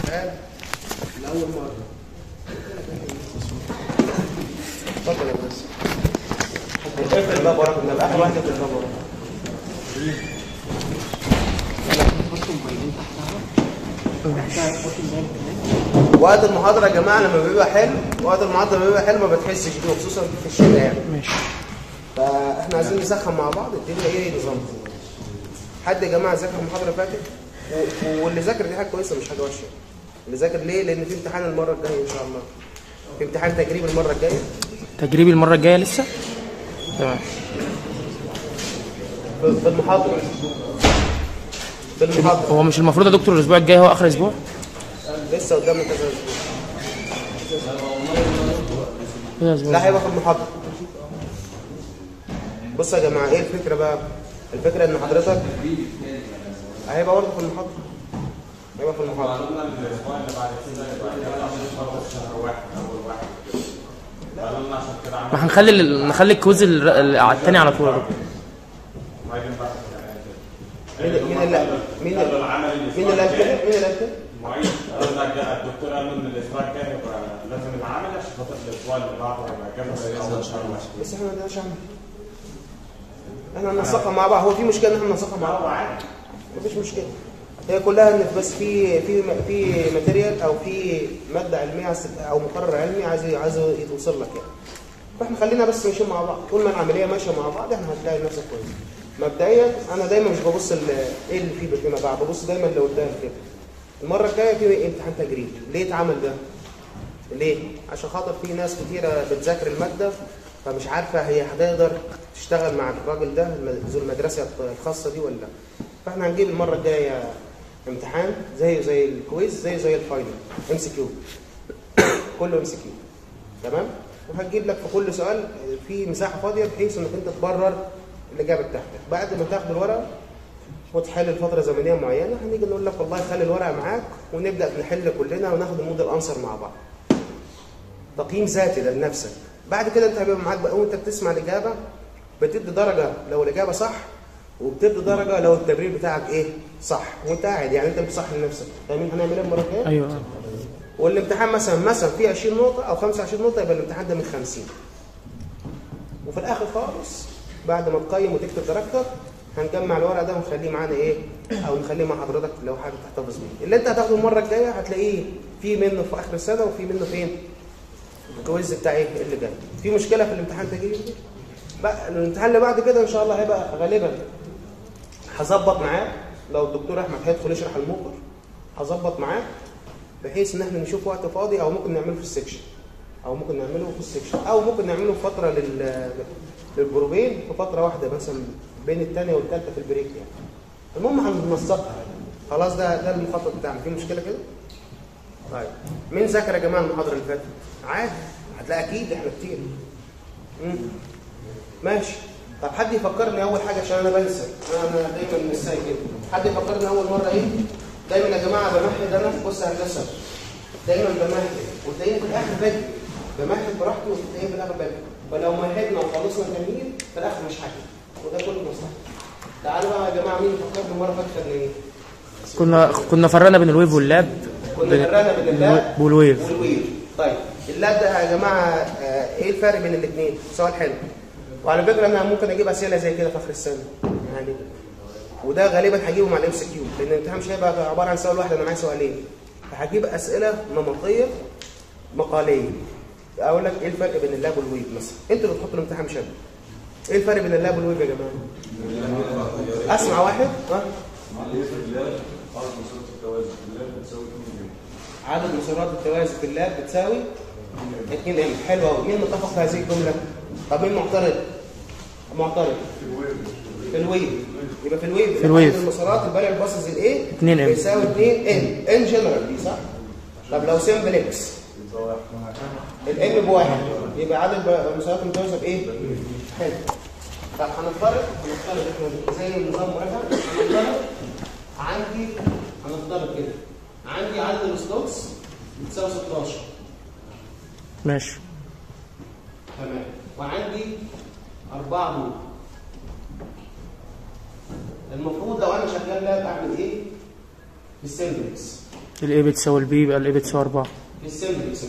سؤال لاول مره اتفضل يا باشا اقفل الباب وراك من اخر واحد اقفل الباب وراك وقت المحاضرة يا جماعة لما بيبقى حلو وقت المحاضرة لما بيبقى حلو ما بتحسش بيه خصوصا في الشتاء يعني ماشي فاحنا عايزين نسخن مع بعض الدنيا ايه نظامها حد يا جماعة ذاكر المحاضرة اللي فاتت و- واللي ذاكر دي حاجة كويسة مش حاجة وحشة اللي ذاكر ليه؟ لأن في امتحان المرة الجاية إن شاء الله في امتحان تجريب المرة الجاية تجريبي المره الجايه لسه تمام في في المحاضرة في المحاضرة هو مش المفروض يا دكتور الاسبوع الجاي هو اخر اسبوع لسه قدامنا كذا أسبوع. ايه اسبوع لا هيبقى في المحاضرة بص يا جماعة ايه الفكرة بقى؟ الفكرة ان حضرتك هيبقى برضه في المحاضرة هيبقى في المحاضرة ما هنخلي ال- نخلي الكويز ال- ال- على التاني على طول يا دكتور مين مين اللي مين اللي مين اللي قال كده؟ مين اللي قال كده؟ معيد قصدك الدكتور قال له ان الاسبوع الجاي هيبقى لازم العمل عشان خاطر الاسبوع اللي بعده هيبقى كامل اول شهر واحد بس احنا ما عندناش عمل احنا ننسقها مع بعض هو في مشكلة ان احنا ننسقها مع بعض مفيش مشكلة هي كلها ان بس في في في ماتيريال او في ماده علميه عايز تت- او مقرر علمي عايز عايز يتوصل لك يعني فاحنا خلينا بس ماشيين مع بعض طول ما العمليه ماشيه مع بعض احنا هتلاقي نفسك كويس مبدئيا انا دايما مش ببص ال- ايه اللي فيه فيما بعد ببص دايما اللي قدام كده المره الجايه في امتحان تجريبي ليه اتعمل ده ليه عشان خاطر في ناس كتيره بتذاكر الماده فمش عارفه هي هتقدر تشتغل مع الراجل ده الم- ذو المدرسه الخاصه دي ولا لا فاحنا هنجيب المره الجايه امتحان زيه زي الكويز زيه زي الفاينل ام سي كيو كله ام سي كيو تمام وهتجيب لك في كل سؤال في مساحه فاضيه بحيث انك انت تبرر الاجابه بتاعتك بعد ما تاخد الورقه وتحل لفتره زمنيه معينه هنيجي نقول لك والله خلي الورقه معاك ونبدا نحل كلنا وناخد الموديل انسر مع بعض تقييم ذاتي ده لنفسك بعد كده انت هيبقى معاك بقى وانت بتسمع الاجابه بتدي درجه لو الاجابه صح وبتدي درجه لو التبرير بتاعك ايه صح وانت قاعد يعني انت بتصحح لنفسك فاهمين هنعمل ايه المره الجايه ايوه والامتحان مثلا مثلا فيه 20 نقطه او 25 نقطه يبقى الامتحان ده من 50 وفي الاخر خالص بعد ما تقيم وتكتب درجتك هنجمع الورق ده ونخليه معانا ايه او نخليه مع حضرتك لو حابب تحتفظ بيه اللي انت هتاخده المره الجايه هتلاقيه في منه في اخر السنه وفي منه فين الكويز بتاع ايه اللي جاي في مشكله في الامتحان التجريبي بقى الامتحان اللي بعد كده ان شاء الله هيبقى غالبا هظبط معاه لو الدكتور احمد هيدخل يشرح الموقف هظبط معاه بحيث ان احنا نشوف وقت فاضي او ممكن نعمله في السكشن او ممكن نعمله في السكشن او ممكن نعمله في فتره لل للجروبين في فتره واحده مثلا بين الثانيه والثالثه في البريك يعني المهم هننسقها خلاص ده ده المخطط بتاعنا في مشكله كده طيب مين ذاكر يا جماعه المحاضره اللي فاتت عادي هتلاقي اكيد احنا كتير مم. ماشي طب حد يفكرني اول حاجه عشان انا بنسى انا أنا دايما نساي كده حد يفكرني اول مره ايه دايما يا جماعه بمهد انا بص يا هندسه دايما بمهد وتلاقيني في الاخر بدري بمهد براحتي وتلاقيني في الاخر بدري ولو مهدنا وخلصنا تمهيد في الاخر مش حاجه وده كله مصلحه تعالوا بقى يا جماعه مين فكرني المره اللي فاتت خدنا ايه كنا كنا فرقنا بين الويف واللاب كنا فرقنا بين اللاب والويف والويف طيب اللاب ده يا جماعه آه، ايه الفرق بين الاثنين سؤال حلو وعلى فكره انا ممكن اجيب اسئله زي كده في اخر السنه يعني وده غالبا هجيبه مع الام سي كيو لان الامتحان مش هيبقى عباره عن سؤال واحد انا معايا سؤالين فهجيب اسئله نمطيه مقاليه اقول لك ايه الفرق بين اللاب والويب مثلا انتوا اللي بتحطوا الامتحان مش انا ايه الفرق بين اللاب والويب يا جماعه اسمع واحد ها عدد مسارات التوازي في اللاب بتساوي 2 ام حلو قوي مين متفق في هذه الجمله طب مين معترض معترض في الويف يبقى في الويف في الويف. عدد المسارات البالغ الباصص الايه 2 ام. بيساوي 2 ان ان جنرال دي صح طب لو سمبلكس الان بواحد يبقى عدد المسارات المتوازيه بايه حلو طب هنفترض هنفترض احنا زي نظام مراجعه هنفترض عندي هنفترض كده عندي عدد السلوتس بتساوي 16 ماشي تمام وعندي أربعة دول المفروض لو أنا شغال لاب أعمل إيه؟ بالسمبلكس الاي بتساوي البي يبقى الاي بتساوي 4 السمبلكس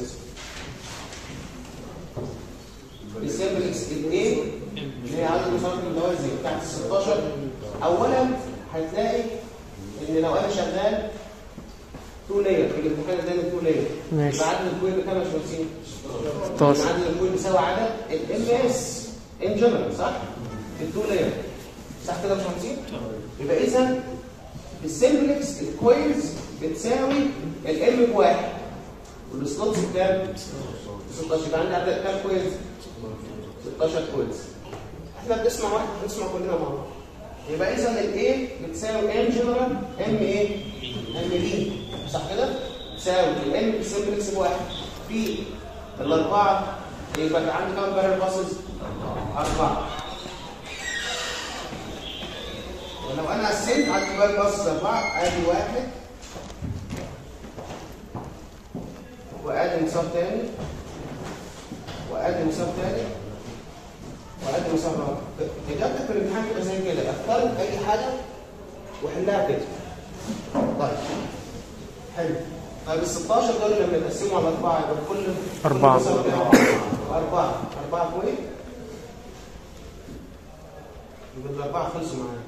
السمبلكس الايه اللي هي عدد المسارات المتوازي بتاعت ال 16 اولا هتلاقي ان لو انا شغال تو لاير في الامتحان دايما تو لاير ماشي. يبقى عدد الكوين بكام يا باشمهندسين؟ 16 عدد الكوين بيساوي عدد الام اس ان جنرال صح؟ في التو لاير صح كده يا باشمهندسين؟ يبقى اذا السمبلكس الكوينز بتساوي الام بواحد والسلوتس بكام؟ 16 يبقى عندي عدد كام كوينز؟ 16 كوينز احنا بنسمع واحد بنسمع كلنا مع بعض يبقى اذا الايه بتساوي ان جنرال ام ايه؟ ام بي صح كده؟ تساوي الام السمبلكس بواحد في الاربعه يبقى عندي كام بارل باسز؟ اربعه ولو انا قسمت عندي بارل باسز اربعه ادي واحد وادي مسار تاني وادي مسار تاني وادي مسار رابع اجابتك في الامتحان تبقى زي كده اختار اي حاجه وحلها كده طيب حلو طيب ال 16 دول لما يتقسموا على اربعه يبقى كل كل أربعة. مسار كام؟ اربعه اربعه كويس يبقى الاربعه خلصوا معانا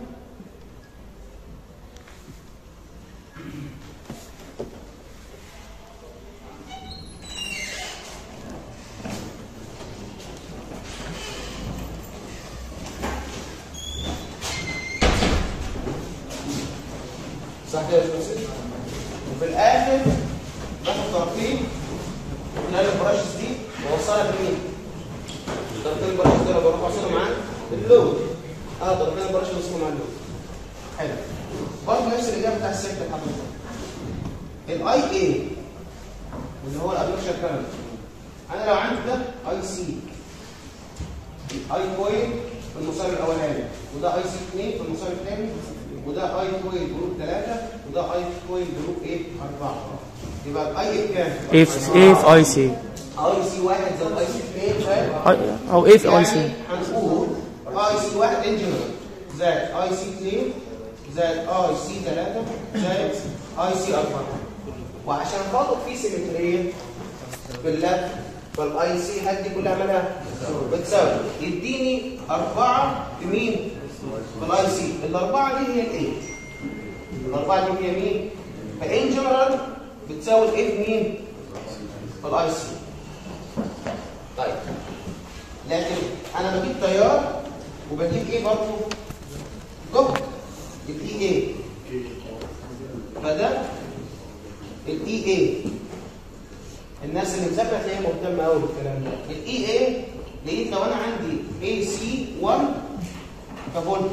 صح كده يا باشمهندس وفي الاخر باخد طرفين خلال البراشس دي بوصلها بمين؟ طرفين البراشس دول بروح اوصلهم مع اللود اه طرفين البراشس بوصلهم مع اللود حلو برضه نفس الاجابه بتاع السيركت حضرتك الاي اي اللي هو الابلوكشن كارنت انا لو عندي ده اي سي اي كويل في المسار الاولاني وده اي سي 2 في المسار الثاني وده اي كويل جروب 3 وده اي كويل جروب ايه 4 يبقى الاي بكام؟ ايه في ايه في اي سي اي سي 1 زائد اي سي 2 فاهم؟ أي- او ايه في اي سي يعني هنقول اي سي 1 ان جنرال زائد اي سي 2 زائد اي سي 3 زائد اي سي 4 وعشان خاطر في سيمتريه في اللف فالاي سي هدي كلها مالها بتساوي يديني أربعة في مين؟ في الاي سي الأربعة دي هي الايه؟ الأربعة دي هي مين؟ فإن جنرال بتساوي الايه في مين؟ في الاي سي طيب لكن انا بجيب تيار وبجيب ايه برضه جهد الاي ايه فده الاي ايه الناس اللي مذاكره تلاقيها مهتمه قوي بالكلام ده الاي ايه لقيت لو انا عندي اي سي 1 كفولتج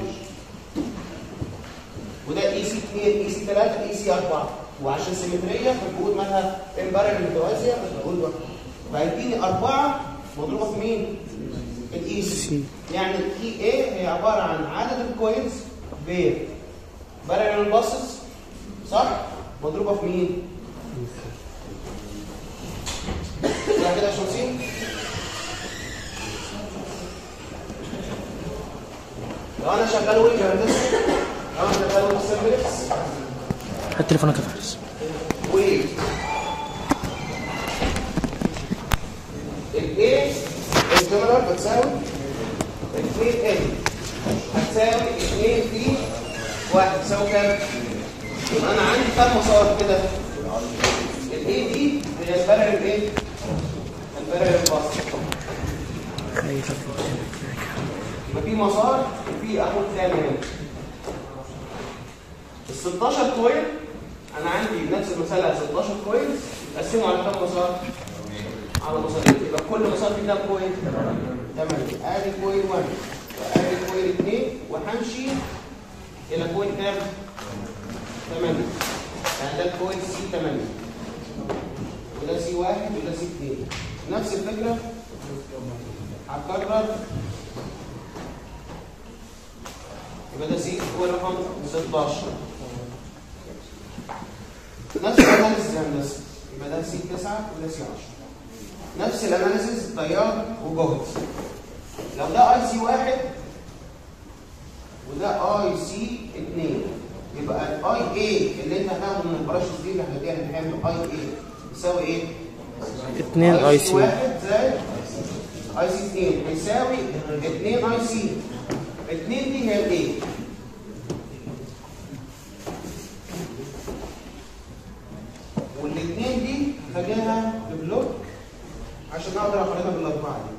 وده اي سي 2 اي سي 3 اي سي 4 وعشان سيمتريه فالجهود مالها امبارل متوازيه فالجهود واحده فهيديني 4 مضروبه في مين؟ الاي سي يعني الاي اي هي عباره عن عدد الكويلز ب بارل باسز صح؟ مضروبه في مين؟ صح كده يا شمسين؟ لو انا شغال وينج هندسي لو انا شغال وينج سيرفيس هات تليفونك يا فارس ويل الايه الجنرال بتساوي 2 ال هتساوي 2 في 1 تساوي كام؟ يبقى انا عندي كام مسار كده؟ الايه دي هي البارل الايه؟ البارل الباص خايف يبقى في مسار وفي اخد ثاني هنا ال 16 كويل انا عندي نفس المساله 16 كويل اقسمه على كام مسار؟ على مسارين يبقى كل مسار فيه كام كويل؟ 8 ادي كويل 1 وادي كويل 2 وهمشي الى كويل كام؟ 8 يعني ده الكويل سي 8 وده سي 1 وده سي 2 نفس الفكره هكرر يبقى ده سي هو رقم 16 نفس الاناليسيس يا هندسه يبقى ده سي 9 وده سي 10 نفس الاناليسيس تيار وجهد لو ده اي سي 1 وده اي سي 2 يبقى الاي اي اللي انت هتاخده من البراشوت دي اللي هتلاقيها الامتحان اي اي يساوي ايه؟ 2 اي سي واحد زائد اي سي 2 هيساوي 2 اي سي 2 دي هي الايه؟ والاثنين دي خليها في بلوك عشان اقدر اخرجها بالاربعه دي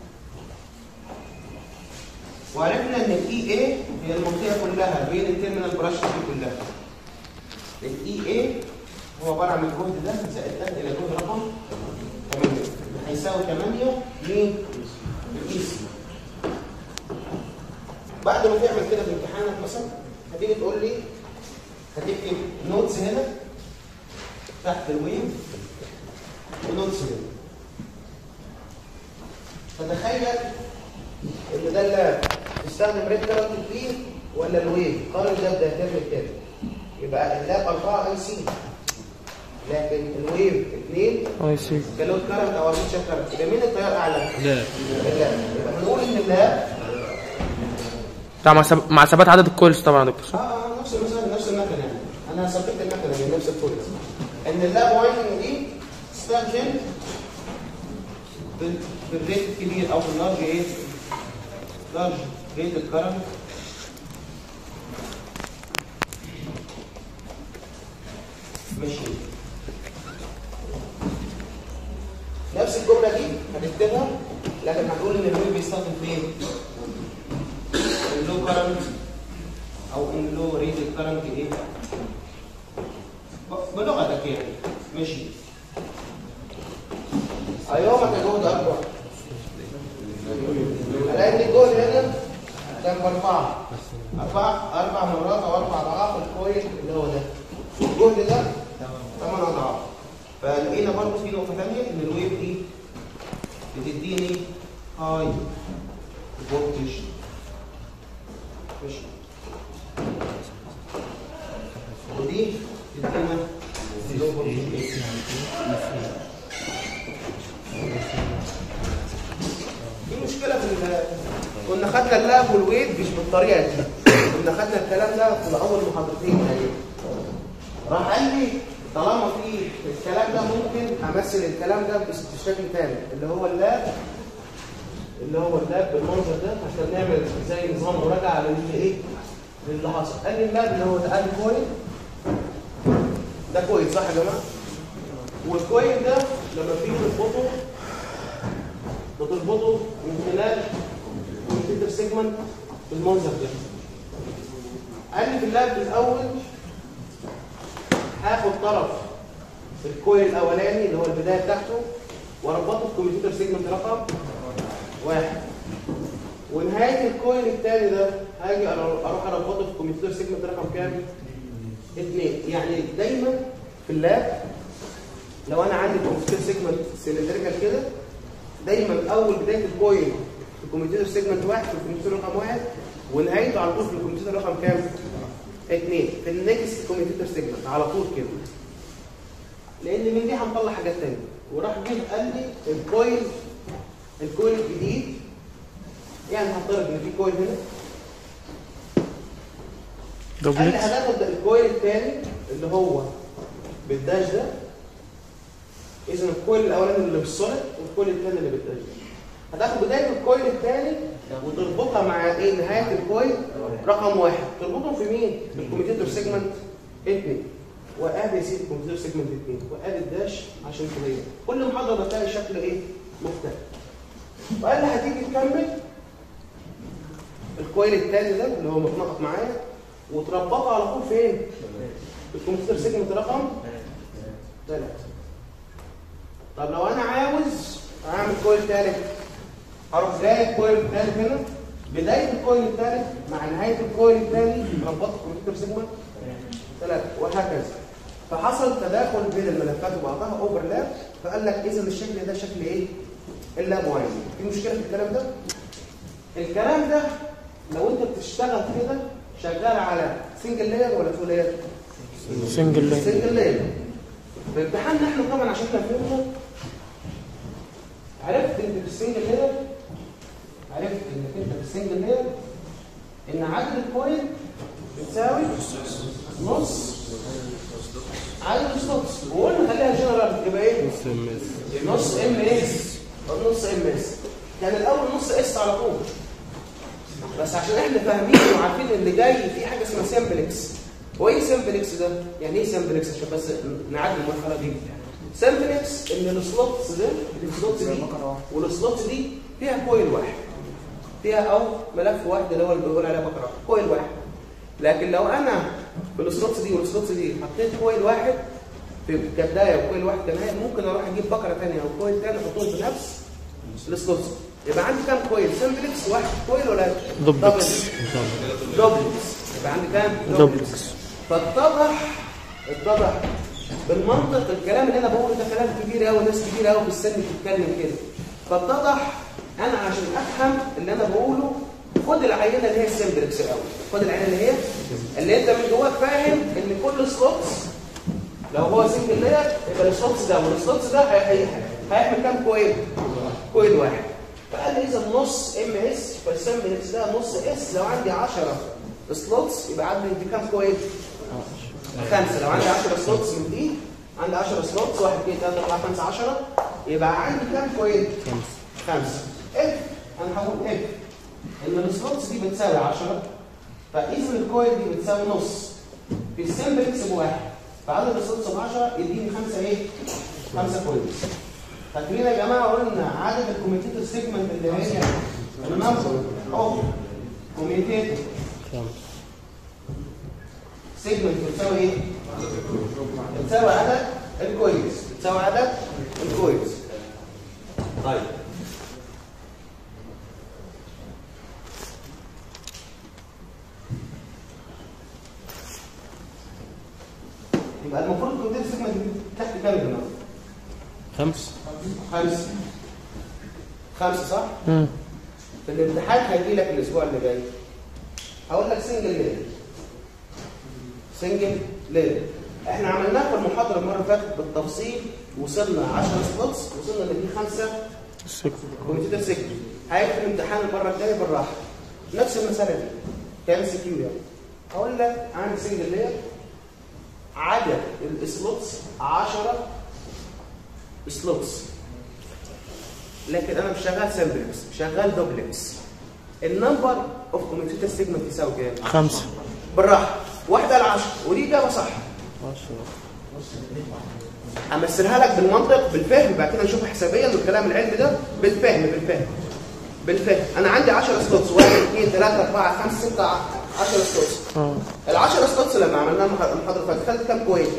وعرفنا ان الاي اي هي المنطقه كلها بين التيرمينال براشوت دي كلها الاي اي هو عباره عن الجهد ده زائد ده الى جهد رقم 8 هيساوي 8 مين؟ الاي سي بعد ما تعمل كده في امتحانك مثلا هتيجي تقول لي هتكتب نوتس هنا تحت الويف ونوتس هنا فتخيل ان ده اللاب تستخدم ريد كارت كتير ولا الويف قارن ده بده هتعمل كده يبقى اللاب 4 اي سي لكن الويف 2 اي سي كالوت كارنت او ارميتشر كارنت يبقى مين التيار اعلى؟ لا اللاب يبقى هنقول ان اللاب طبعا مع سب- مع ثبات عدد الكولز طبعا يا دكتور اه اه نفس المثال نفس المكنه يعني انا ثبت المكنه يعني نفس الفولز ان اللاب وايندنج دي تستخدم بال- بالريت الكبير او باللارج ايه؟ لارج ريت الكرنت ماشي نفس الجمله دي هنكتبها لكن هنقول ان الويب بيستخدم فين؟ اللو كرنت او ان لو ريت الكرنت ايه ب- بلغتك يعني ماشي ايوه جهد اكبر الاقي ان الجهد هنا كان باربعه اربع اربع مرات او اربع اضعاف الكويل اللي هو ده الجهد ده ثمان اضعاف فلقينا برضه في نقطه ثانيه ان الويف دي بتديني هاي فولتج ماشي ودي تدينا لو فولتج في مشكله في ال- كنا خدنا اللاب والويت مش بالطريقه دي كنا خدنا الكلام ده في اول محاضرتين تقريبا راح قال لي طالما في الكلام ده ممكن امثل الكلام ده بس- بشكل تاني اللي هو اللاب اللي هو اللاب بالمنظر ده عشان نعمل زي نظام مراجعه للي ايه للي حصل قال لي اللاب اللي هو ده قال كويل ده كويل صح يا جماعه والكويل ده لما تيجي تربطه بتربطه من خلال كمبيوتر سيجمنت بالمنظر ده قال لي في اللاب الاول هاخد طرف الكويل الاولاني اللي هو البدايه بتاعته واربطه في كمبيوتر سيجمنت رقم واحد ونهايه الكويل الثاني ده هاجي أر- اروح اربطه في كمبيوتر سيجمنت رقم كام؟ اثنين يعني دايما في اللاب لو انا عندي كمبيوتر سيجمنت سيلندريكال كده دايما اول بدايه الكويل في الكمبيوتر سيجمنت واحد في الكمبيوتر رقم واحد ونهايته على طول في الكمبيوتر رقم كام؟ اثنين في النكست كمبيوتر سيجمنت على طول كده لان من دي هنطلع حاجات ثانيه وراح جه قال لي الكويل الكويل الجديد يعني هفترض ان في كويل هنا قال لي دوبلت هناخد الكويل الثاني اللي هو بالداش ده اذا الكويل الاولاني اللي بالسوليد والكويل الثاني اللي بالداش ده هتاخد بدايه الكويل الثاني وتربطها مع ايه نهايه الكويل رقم واحد تربطهم في مين؟ في الكمبيوتر سيجمنت 2 وادي يا سيدي الكمبيوتر سيجمنت 2 وادي الداش عشان كده كل محاضره بتلاقي شكل ايه؟ مختلف وقال لي هتيجي تكمل الكويل الثاني ده اللي هو متنقط معايا وتربطه على طول فين؟ في الكمبيوتر سيجمنت رقم ثلاثة طب لو انا عاوز اعمل كويل ثالث اروح جاي الكويل الثالث هنا بدايه الكويل الثالث مع نهايه الكويل الثاني ربطت الكمبيوتر سيجمنت ثلاثة وهكذا فحصل تداخل بين الملفات وبعضها اوفرلاب فقال لك اذا الشكل ده شكل ايه؟ اللاب وايد في مشكله في الكلام ده؟ الكلام ده لو انت بتشتغل كده شغال على سنجل لاير ولا تو لاير؟ سنجل لاين سنجل لاير في امتحاننا احنا طبعا عشان نفهمه عرفت انت في السنجل لاير عرفت انك انت في السنجل لاير ان عدد الكويل بتساوي نص عدد السلوتس وقلنا خليها جنرال يبقى ايه؟ نص ام اس نص ام اس نص ام اس كان الاول نص اس على طول بس عشان احنا فاهمين وعارفين اللي جاي في حاجه اسمها سامبلكس هو ايه سامبلكس ده يعني ايه سامبلكس عشان بس نعدي المرحله دي سامبلكس ان السلوتس ده السلوتس دي والسلوتس دي فيها كويل واحد فيها او ملف واحد اللي هو اللي بيقول عليها بقره كويل واحد لكن لو انا بالسلوتس دي والسلوتس دي حطيت كويل واحد في كبدايه وكويل واحد كنهايه ممكن اروح اجيب بقره ثانيه او كويل ثاني احطهم في نفس السلوتس يبقى عندي كام كويل سمبلكس واحد كويل ولا دوبلكس. دوبلكس يبقى عندي كام دوبلكس. فاتضح اتضح بالمنطق الكلام اللي انا بقوله ده كلام كبير قوي ناس كبيره قوي في السن بتتكلم كده فاتضح انا عشان افهم اللي انا بقوله خد العينه اللي هي السمبلكس الاول خد العينه اللي هي اللي انت من جواك فاهم ان كل سلوتس لو هو سنجل لاير يبقى السلوتس ده والسلوتس ده هي- هي- هيحمل كام كويل كويل واحد فقال لي اذا نص ام اس فالسمبلكس ده نص اس لو عندي 10 سلوتس يبقى عندي كام كويل خمسه لو عندي 10 سلوتس من دي عندي 10 سلوتس 1 2 3 4 5 10 يبقى عندي كام كويل خمسه خمسه اف انا هقول اف ان السلوتس دي بتساوي 10 فاذا الكويل دي بتساوي نص في السمبلكس بواحد فعدد السلوتس ب 10 يديني خمسه ايه؟ خمسه كويلز فاكرين يا جماعه قلنا عدد الكوميتيتور سيجمنت اللي هي النمبر اوف كوميتيتور سيجمنت بتساوي ايه؟ بتساوي عدد الكويلز بتساوي عدد الكويلز طيب يبقى المفروض الكوميتيتور سيجمنت دي تحت كام يا جماعه؟ خمس خمسة خمسة صح؟ مم. في الامتحان هيجي لك الأسبوع اللي جاي هقول لك سنجل لير سنجل لير احنا عملناه في المحاضرة المرة اللي فاتت بالتفصيل وصلنا 10 سلوتس وصلنا ان في خمسة كمبيوتر سيجمنت هيجي في الامتحان المرة الجاية بالراحة نفس المسألة دي كام سي كيو يعني هقول لك عندي سنجل لير عدد السلوتس 10 سلوتس لكن انا مش شغال سمبلكس شغال دوبلكس النمبر اوف كوميتيتور سيجمنت يساوي كام خمسة بالراحه واحده على 10 ودي اجابه صح امثلها لك بالمنطق بالفهم بعد كده نشوف حسابيا والكلام العلمي ده بالفهم بالفهم بالفهم انا عندي 10 سلوتس 1 2 3 4 5 6 10 سلوتس اه ال 10 سلوتس لما عملناها المحاضره اللي فاتت خدت كام كويس؟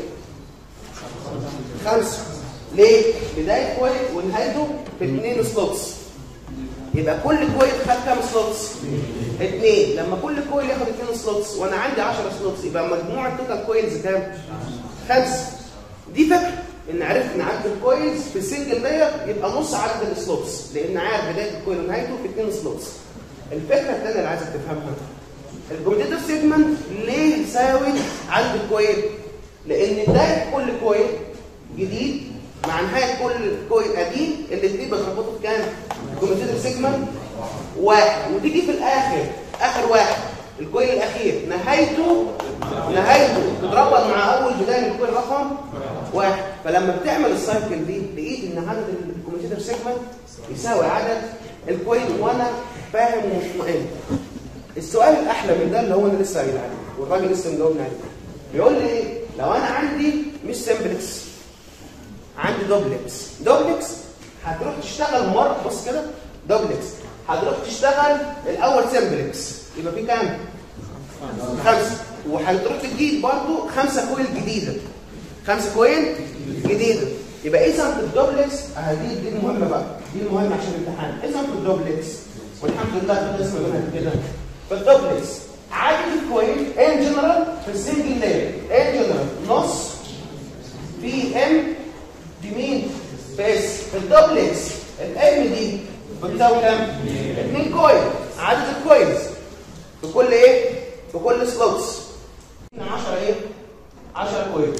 خمسه ليه؟ بدايه كويس ونهايته في اثنين سلوتس يبقى كل كويل خد كام سلوتس؟ اثنين لما كل كويل ياخد اثنين سلوتس وانا عندي 10 سلوتس يبقى مجموع التوتال كويلز كام؟ خمسه دي فكره ان عرفت ان عدد الكويلز في السنجل لاير يبقى نص عدد السلوتس لان عارف بدايه الكويل ونهايته في اثنين سلوتس الفكره الثانيه اللي عايزك تفهمها الكوميتيتور سيجمنت ليه يساوي عدد الكويل؟ لان بدايه كل كويل جديد مع نهايه كل كويل قديم الاثنين بيتربطوا في كام؟ الكوميتيتور سيجمنت واحد وتيجي في الاخر اخر واحد الكويل الاخير نهايته نهايته تتربط مع اول بدايه من الكويل رقم واحد فلما بتعمل السايكل دي لقيت ان عدد الكوميتيتور سيجمنت يساوي عدد الكويل وانا فاهم ومطمئن السؤال الاحلى من ده اللي هو انا لسه قايل عليه والراجل لسه مجاوبني عليه بيقول لي ايه لو انا عندي مش سمبلكس عندي دوبلكس دوبلكس هتروح تشتغل مره بص كده دوبلكس هتروح تشتغل الاول سمبلكس يبقى في كام خمسه وهتروح تجيب برضو خمسه كويل جديده خمسه كويل جديده يبقى اذا في الدوبلكس آه دي دي المهمه بقى دي المهمه عشان الامتحان اذا في الدوبلكس والحمد لله ده اسمه منها كده في الدوبلكس عدد الكويل ان جنرال في السنجل لاير ان جنرال نص في ام دي مين؟ في اس في الدوبلكس الام دي بتساوي كام؟ 2 كويل عدد الكويلز في كل ايه؟ في كل سلوتس 10 ايه؟ 10 كويلز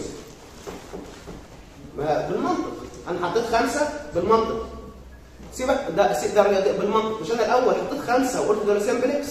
ما بالمنطق انا حطيت خمسه بالمنطق سيبك ده سي- ده رياضي بالمنطق مش انا الاول حطيت خمسه وقلت دول سمبلكس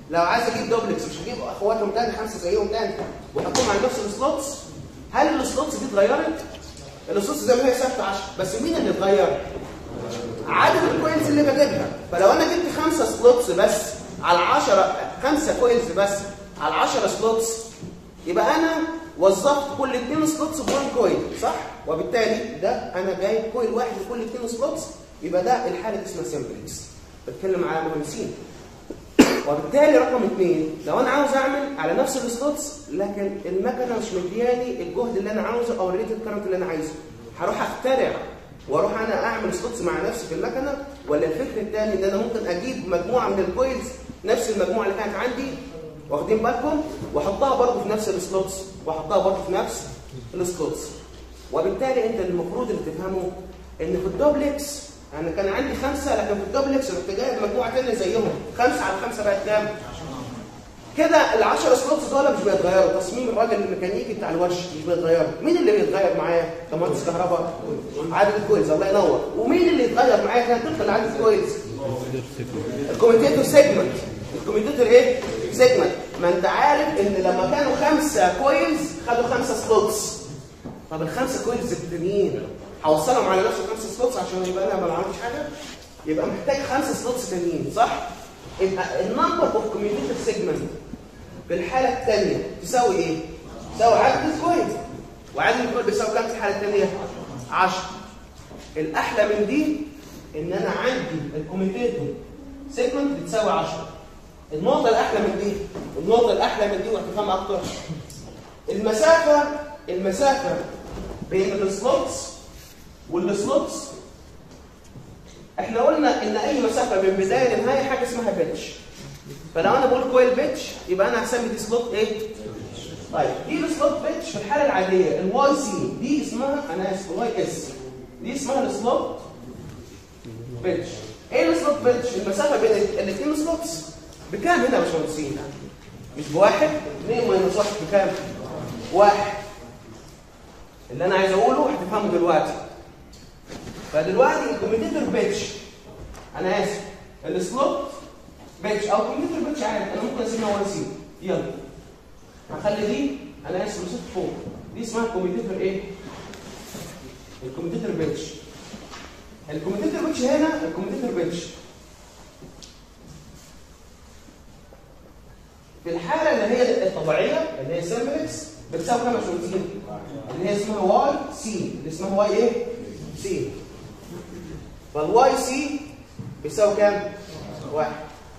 لو عايز اجيب دوبلكس مش هجيب اخواتهم تاني خمسه زيهم تاني واحطهم على نفس السلوتس هل السلوتس دي اتغيرت؟ السلوتس زي ما هي ثابته 10 بس مين اللي اتغير؟ عدد الكوينز اللي بجيبها فلو انا جبت خمسه سلوتس بس على 10 خمسه كوينز بس على 10 سلوتس يبقى انا وظفت كل اثنين سلوتس بوان كوين صح؟ وبالتالي ده انا جايب كوين واحد لكل اثنين سلوتس يبقى ده الحاله دي اسمها سمبلكس بتكلم على مهندسين وبالتالي رقم اثنين لو انا عاوز اعمل على نفس السلوتس لكن المكنه مش مدياني الجهد اللي انا عاوزه او الريتد كارنت اللي انا عايزه هروح اخترع واروح انا اعمل سلوتس مع نفسي في المكنه ولا الفكر الثاني ان انا ممكن اجيب مجموعه من الكويلز نفس المجموعه اللي كانت عندي واخدين بالكم واحطها برضه في نفس السلوتس واحطها برضه في نفس السلوتس وبالتالي انت المفروض اللي تفهمه ان في الدوبلكس انا كان عندي خمسه لكن في الدوبلكس رحت جايب مجموعه ثانيه زيهم خمسه على خمسه بقت كام؟ كده ال 10 سلوتس دول مش بيتغيروا تصميم الراجل الميكانيكي بتاع الوش مش بيتغيروا مين اللي بيتغير معايا كمهندس كهرباء عدد الكويلز الله ينور ومين اللي يتغير معايا كان طبقا لعدد الكويلز الكوميتيتور سيجمنت الكوميتيتور ايه سيجمنت ما انت عارف ان لما كانوا خمسه كويلز خدوا خمسه سلوتس طب الخمسه كويلز التانيين هوصلهم على نفس الخمسه سلوتس عشان يبقى انا ما عملتش حاجه يبقى محتاج خمسه سلوتس تانيين صح يبقى النمبر اوف كوميتيتور سيجمنت في الحاله الثانيه تساوي ايه تساوي عدد الكويل وعدد الكويل بيساوي كام في الحاله الثانيه 10 الاحلى من دي ان انا عندي الكوميتيتور سيجمنت بتساوي 10 النقطه الاحلى من دي النقطه الاحلى من دي وهتفهم اكتر المسافه المسافه بين السلوتس والسلوتس احنا قلنا ان اي مسافه من بدايه لنهايه حاجه اسمها بيتش فلو انا بقول كويل بيتش يبقى انا هسمي دي سلوت ايه طيب دي السلوت بيتش في الحاله العاديه الواي سي دي اسمها انا اسف واي اس دي اسمها السلوت بيتش ايه السلوت بيتش المسافه بين الاثنين سلوتس بكام هنا يا باشمهندسين مش بواحد 2 ماينس 1 بكام واحد اللي انا عايز اقوله هتفهمه دلوقتي فدلوقتي الكوميتيتور بيتش انا اسف السلوت بيتش او كمبيوتر بيتش عادي انا ممكن اسميها واي سي يلا هخلي دي انا اسف رصيد فوق دي اسمها كمبيوتر ايه الكمبيوتر بيتش الكمبيوتر بيتش هنا الكمبيوتر بيتش في الحاله اللي هي الطبيعيه اللي هي سمبلكس بتساوي كام يا باشمهندسين؟ اللي هي اسمها واي سي اللي اسمها واي ايه؟ سي فالواي سي بيساوي كام؟ واحد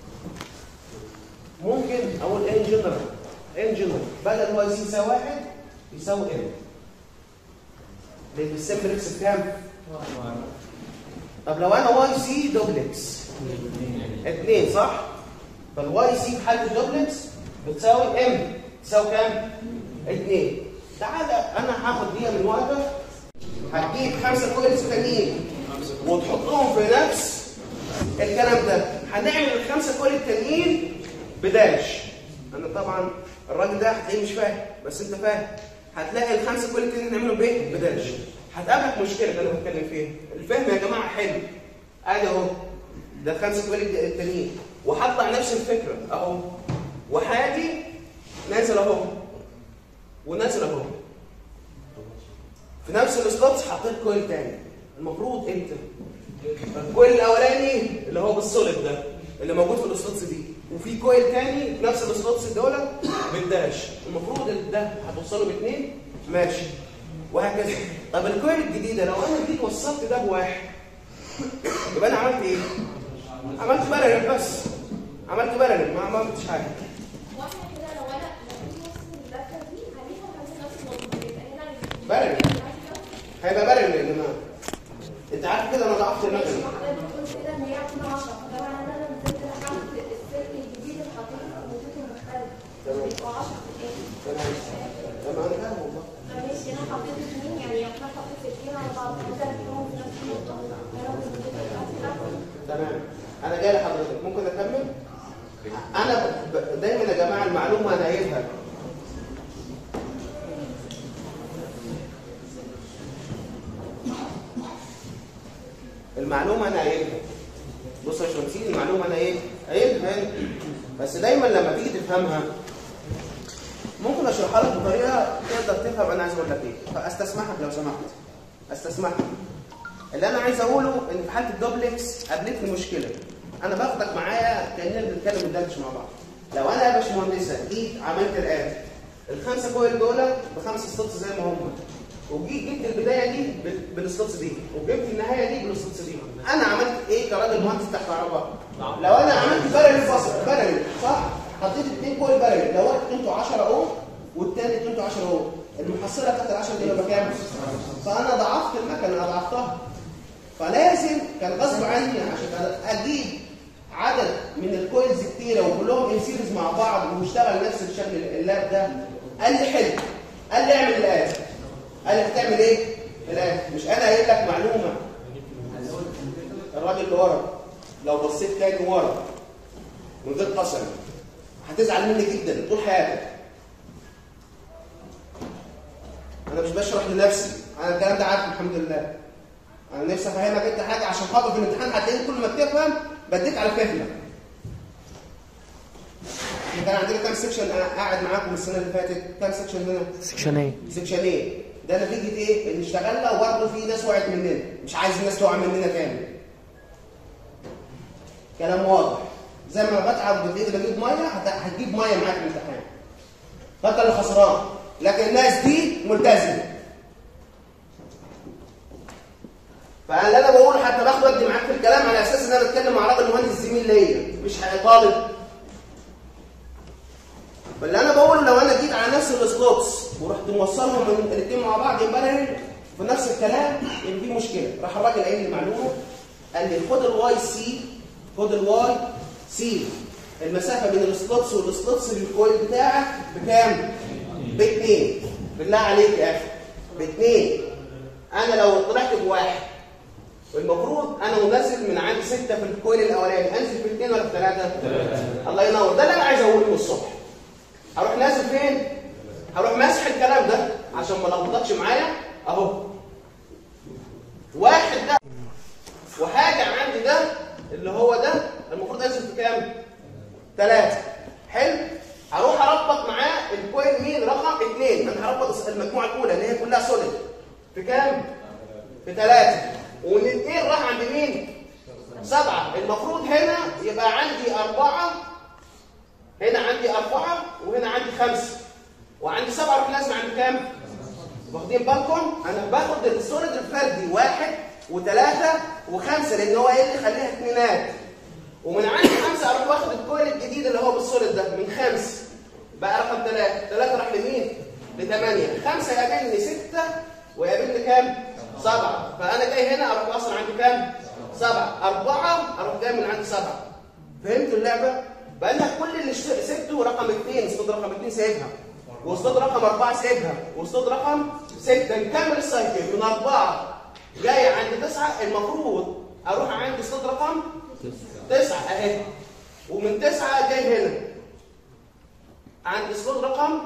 ممكن اقول ان جنرال ان جنرال بدل واي سي يساوي واحد يساوي ان لان السمبلكس بكام؟ طب لو انا واي سي دوبلكس اثنين صح؟ فالواي سي في حاله الدوبلكس بتساوي ام تساوي كام؟ اثنين تعالى انا هاخد دي من وقتك هتجيب خمسه كويلز تانيين وتحطهم في نفس الكلام ده هنعمل الخمسه كويل التانيين بداش انا طبعا الراجل ده هتلاقيه مش فاهم بس انت فاهم هتلاقي الخمسه كويل التانيين نعملهم بايه؟ بداش هتقابلك مشكله اللي انا بتكلم فيها الفهم يا جماعه حلو ادي اهو ده الخمسه كويل التانيين وهطلع نفس الفكره اهو وهاجي نازل اهو ونازل اهو في نفس السلوتس حطيت كويل تاني المفروض انت الكويل الاولاني اللي هو بالسوليد ده اللي موجود في السلوتس دي وفي كويل تاني في نفس السلوتس دول بالداش المفروض ده هتوصله باثنين ماشي وهكذا طب الكويل الجديده لو انا جيت وصلت ده بواحد يبقى انا عملت ايه؟ عملت بارل بس عملت بارل ما ما عملتش حاجه واحنا كده لو انا لو في نفس اللفه دي هنفهم هنفهم نفس النقطه يبقى هنا بارل هيبقى بارل يا جماعه انت عارف كده انا ضعفت ماشي المكنه حضرتك بتقول كده ان هي 12 فطبعا انا لما نزلت لحد السلك الجديد اللي حاطينه في الخطوط المختلفه بيبقوا 10 في الاخر تمام تمام انا فاهم والله فماشي انا حطيت اثنين يعني انا حطيت سلكين على بعض ممكن اكتبهم في نفس النقطه انا كنت بتاعتي تمام انا جاي لحضرتك ممكن اكمل انا ب- دايما يا جماعه المعلومه انا قايلها المعلومه انا قايلها بص يا شمسين المعلومه انا ايه قايلها هنا بس دايما لما تيجي تفهمها ممكن اشرحها لك بطريقه تقدر تفهم انا عايز اقول لك ايه فاستسمحك لو سمحت استسمحك اللي انا عايز اقوله ان في حاله الدوبلكس قابلتني مشكله انا باخدك معايا كاننا بنتكلم بندردش مع بعض لو انا يا باشمهندسه جيت عملت الاتي الخمسه كويل دول بخمس ستوتس زي ما هم وجيت جبت البدايه دي بال- بالستوتس دي وجبت النهايه دي بالستوتس دي انا عملت ايه كراجل مهندس بتاع كهرباء لو انا عملت بارل فصل بارل صح حطيت اثنين كويل بارل لو واحد قيمته 10 اهو والثاني قيمته 10 اهو المحصله بتاعت ال 10 دي يبقى كام؟ فانا ضعفت المكنه ضعفتها فلازم كان غصب عني عشان اجيب عدد من الكويلز كتيره وكلهم ان سيريز مع بعض ويشتغل نفس الشكل اللاب ده قال لي حلو قال لي اعمل الاتي قال لي هتعمل ايه؟ الاتي مش انا قايل لك معلومه الراجل اللي ورا لو بصيت تاني ورا من غير قسم هتزعل مني جدا طول حياتك انا مش بشرح لنفسي انا الكلام ده عارفه الحمد لله انا نفسي افهمك انت حاجه عشان خاطر في الامتحان هتلاقيني كل ما بتفهم بديك على فهمك احنا كان عندنا كام سيكشن انا قاعد معاكم السنه اللي فاتت كام سيكشن هنا سكشن ايه سيكشن ايه ده نتيجه ايه ان اشتغلنا وبرضه في ناس وقعت مننا مش عايز الناس تقع مننا تاني كلام واضح زي ما بتعب وبتلاقيني بجيب ميه هت- هتجيب ميه معاك في الامتحان فانت اللي خسران لكن الناس دي ملتزمه فاللي انا بقوله حتى باخد ودي معاك في الكلام على اساس ان انا بتكلم مع راجل مهندس زميل ليا مش طالب فاللي انا بقوله لو انا جيت على نفس السلوتس ورحت موصلهم من الاثنين مع بعض يبقى في نفس الكلام يبقى في مشكله راح الراجل قايل لي معلومه قال لي خد الواي سي خد الواي سي المسافه بين السلوتس والسلوتس للكويل بتاعك بكام؟ باثنين بالله عليك يا اخي باثنين انا لو طلعت بواحد والمفروض انا منزل من عندي سته في الكويل الاولاني انزل في اثنين ولا في ثلاثه؟ الله ينور ده اللي انا عايز اقوله من الصبح هروح نازل فين؟ هروح ماسح الكلام ده عشان ما لخبطكش معايا اهو واحد ده وحاجه عندي ده اللي هو ده المفروض انزل في كام؟ ثلاثه حلو؟ هروح اربط معاه الكويل مين رقم اثنين انا هربط المجموعه الاولى اللي هي كلها سوليد في كام؟ في ثلاثه ومن اثنين راح عند مين؟ سبعه المفروض هنا يبقى عندي اربعه هنا عندي أربعة وهنا عندي خمسة وعندي سبعة أروح لازم عندي كام؟ واخدين بالكم؟ أنا باخد السوليد الفردي واحد وثلاثة وخمسة لأن هو إيه اللي يخليها اثنينات ومن عندي خمسة أروح واخد الكويل الجديد اللي هو بالسوليد ده من خمس بقى رقم ثلاثة ثلاثة راح لمين؟ لثمانية خمسة يقابلني ستة ويقابلني كام؟ سبعة فأنا جاي هنا أروح واصل عندي كام؟ سبعة أربعة أروح جاي من عندي سبعة فهمتوا اللعبة؟ بقى لك كل اللي اشت- سبته رقم اثنين اسطاد رقم اثنين سايبها واسطاد رقم اربعه سايبها واسطاد رقم سته نكمل السايكل من اربعه جاي عند تسعه المفروض اروح عند اسطاد رقم تسعه اهي ومن تسعه جاي هنا عند اسطاد رقم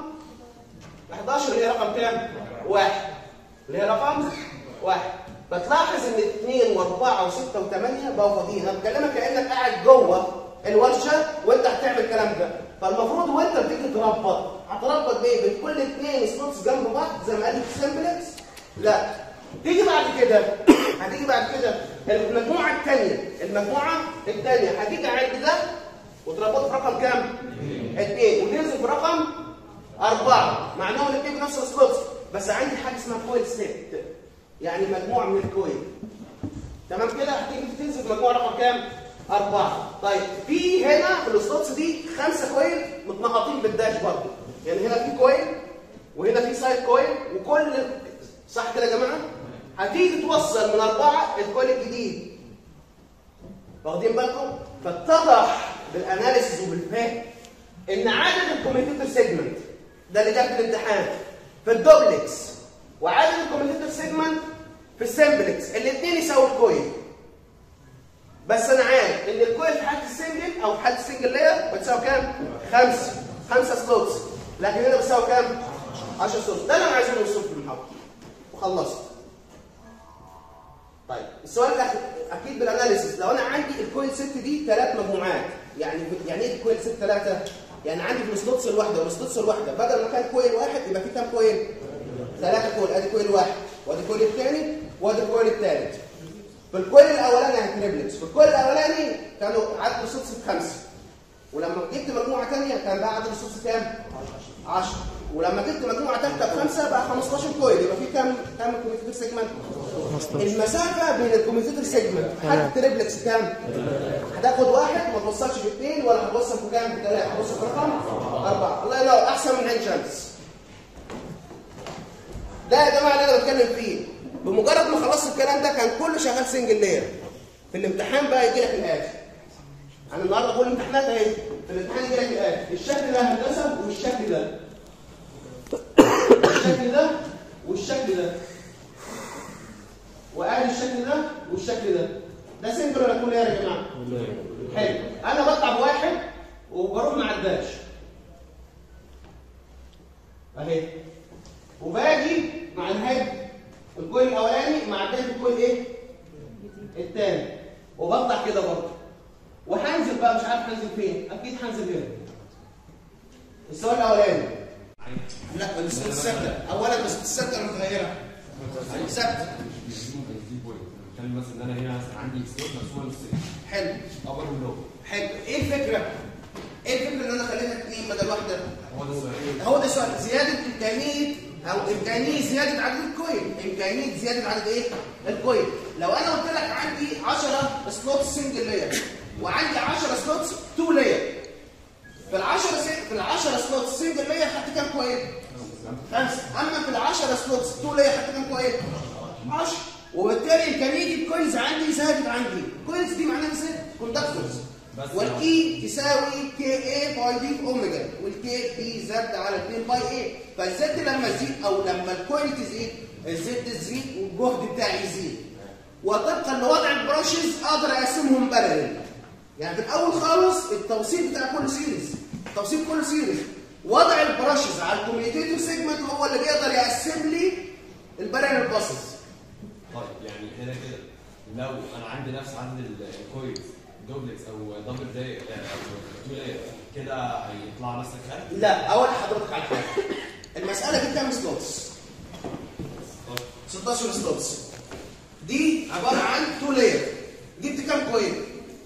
11 اللي هي رقم كام؟ واحد اللي هي رقم واحد فتلاحظ ان اثنين واربعه وسته وثمانيه بقوا فاضيين انا بكلمك كانك قاعد جوه الورشه وانت هتعمل الكلام ده فالمفروض وانت بتيجي تربط هتربط بايه؟ بين كل اثنين سبوتس جنب بعض زي ما قال لك سمبلكس لا تيجي بعد كده هتيجي بعد كده المجموعه الثانيه المجموعه الثانيه هتيجي عند ده وتربطه في رقم كام؟ اثنين وتنزل في رقم أربعة مع إنهم الاثنين بنفس السلوت بس عندي حاجة اسمها كويل ست يعني مجموعة من الكويل تمام كده هتيجي تنزل في مجموعة رقم كام؟ أربعة طيب في هنا في السلوتس دي خمسة كويل متنقطين بالداش برضه يعني هنا في كويل وهنا في سايد كويل وكل صح كده يا جماعة؟ هتيجي توصل من أربعة الكويل الجديد واخدين بالكم؟ فاتضح بالاناليسيز وبالفهم ان عدد الكوميتيتور سيجمنت ده اللي جاب في الامتحان في الدوبلكس وعدد الكوميتيتور سيجمنت في السمبلكس الاثنين يساووا الكويل بس انا عارف ان الكويل في حاله السنجل او في حاله السنجل لاير بتساوي كام؟ خمسه خمسه سلوتس لكن هنا بتساوي كام؟ 10 سلوتس ده اللي انا عايزه نوصله في المحاضره وخلصت طيب السؤال الاخير اكيد بالاناليسيس لو انا عندي الكويل ست دي ثلاث مجموعات يعني يعني ايه كويل 6 3 يعني عندي في السلوتس الواحده والسلوتس الواحده بدل ما كان كويل واحد يبقى في كام كويل ثلاثه كويل ادي كويل واحد وادي كويل الثاني وادي كويل الثالث في الكويل الاولاني يعني تريبلكس في الكويل الاولاني كانوا عدد السلوتس بخمسه ولما جبت مجموعه ثانيه كان بقى عدد السلوتس كام 10 ولما جبت مجموعه ثالثه بخمسه بقى 15 كويل يبقى في كام كام كوميتيتور سيجمنت المسافه بين الكوميتيتور سيجمنت حد التريبلكس كام هتاخد واحد ما توصلش باثنين ولا هتوصل في كام بثلاثه هتوصل في رقم اربعه الله ينور احسن من عين شمس ده يا جماعه اللي انا بتكلم فيه بمجرد ما خلصت الكلام ده كان كله شغال سنجل لاير في الامتحان بقى يجي لك الاتي انا النهارده كل الامتحانات اهي في الامتحان يجي لك الاتي الشكل ده هندسه والشكل ده الشكل ده والشكل ده وادي الشكل ده والشكل ده ده سنجل ولا كل لاير يا جماعه حلو انا بطلع بواحد وبروح ما عداش اهي وباجي مع الهيد الكويل الاولاني مع الدايره الكويل ايه الثاني وبطلع كده برضه وهنزل بقى مش عارف هنزل فين اكيد هنزل هنا السؤال الاولاني لا بس الثابته اولا بس الثابته متغيره ثابته بتكلم مثلا ان انا هنا مثلا عندي سلوت مقسومه نصين حلو ابر ولو حلو ايه الفكره ايه الفكره ان انا خليتها اثنين بدل واحده هو ده السؤال هو ده السؤال زياده امكانيه او امكانيه زياده عدد الكويل امكانيه زياده عدد ايه الكويل لو انا قلت لك عندي 10 سلوتس سنجل لاير وعندي 10 سلوتس 2 لاير في ال 10 في ال 10 سلوتس سنجل لاير خدت كام كويل خمسه اما في ال 10 سلوتس 2 لاير خدت كام كويل 10 وبالتالي امكانيه الكويلز عندي زادت عندي الكويلز دي معناها ست كوندكتورز بس والاي تساوي كي اي باي دي في اوميجا والكي بي زد على 2 باي اي فالزد لما تزيد او لما الكويل تزيد الزد تزيد والجهد بتاعي يزيد وطبقا لوضع البراشز اقدر اقسمهم بارلل يعني في الاول خالص التوصيل بتاع كل سيريز توصيل كل سيريز وضع البراشز على الكوميونيتيف سيجمنت هو اللي بيقدر يقسم لي البارلل باسز طيب يعني هنا كده لو انا عندي نفس عدد الكويلز دوبلكس او دبل داي او تو لاير كده هيطلع نفس الخارج لا اقول لحضرتك على حاجه المساله دي كام سلوتس 16 سلوتس دي عباره عن تو لاير جبت كام كويل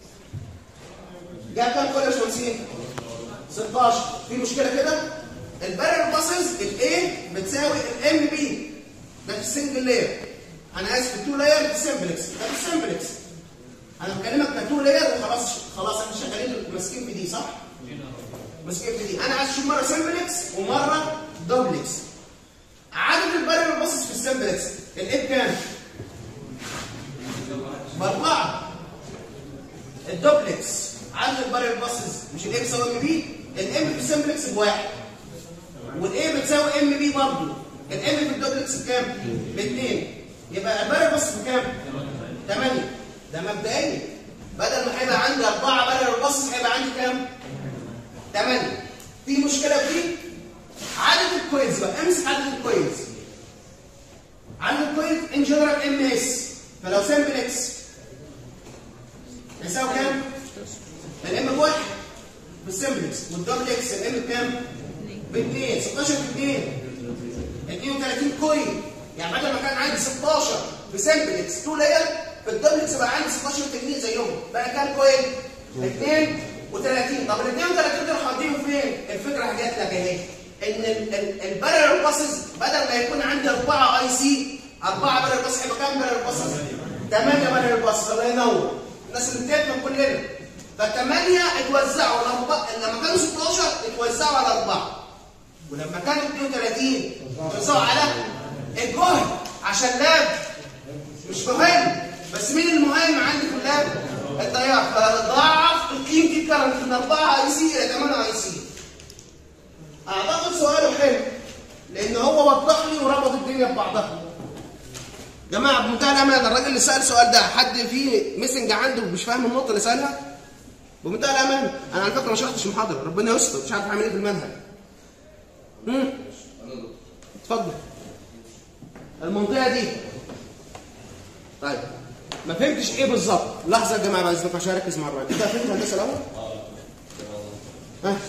جاب كام كويل يا باشمهندسين 16 في مشكله كده البارل باسز الاي بتساوي الام بي ده في السنجل لاير انا اسف التو لاير في سمبلكس ده في سمبلكس انا بكلمك كتو لاير وخلاص خلاص احنا شغالين ماسكين في دي صح؟ ماسكين في دي انا عايز اشوف مره سمبلكس ومره دوبلكس عدد البارل باسز في السمبلكس الايه بكام؟ باربعه الدوبلكس عدد البارل باسز مش الايه بيساوي ام بي الام في السمبلكس بواحد والايه بتساوي ام بي برضه الام في الدوبلكس بكام؟ باثنين يبقى البارل باص بكام؟ 8 ده مبدئيا بدل ما هيبقى عندي اربعه بارل باص هيبقى عندي كام؟ 8 في مشكله في دي عدد الكوينز بقى امسك عدد الكوينز عدد الكوينز ان جنرال ام اس فلو سمبلكس يساوي كام؟ الام بواحد بالسمبلكس والدبلكس الام بكام؟ باثنين 16 باثنين 32 كوين يعني بدل ما كان عندي 16 في سمبلكس 2 لاير في الدبلكس بقى عندي 16 تجنيد زيهم بقى كام كوين؟ 32 طب ال 32 دول هوديهم فين؟ الفكره جات لك اهي ان البارل باسز بدل ما يكون عندي 4 اي سي 4 بارل باسز هيبقى كام بارل باسز؟ 8 بارل باسز الله ينور الناس اللي بتفهم كلنا فالثمانية اتوزعوا الأربعة لما كانوا 16 اتوزعوا على أربعة ولما كانوا 32 اتوزعوا على الجهد عشان لاب مش مهم بس مين المهم عندي في اللاب؟ التيار فضاعف قيمة الكرنت من 4 اي سي إلى 8 اي سي أعتقد سؤاله حلو لأن هو وضح لي وربط الدنيا ببعضها جماعة بمنتهى الأمانة الراجل اللي سأل السؤال ده حد فيه مسنج عنده مش فاهم النقطة اللي سألها؟ بمنتهى الأمانة أنا على فكرة ما شرحتش المحاضرة ربنا يستر مش عارف أعمل إيه في المنهج. امم اتفضل. المنطقة دي طيب ما فهمتش ايه بالظبط لحظه يا جماعه بعد اذنكم عشان اركز مع الراجل انت فهمت الهندسه الاول ها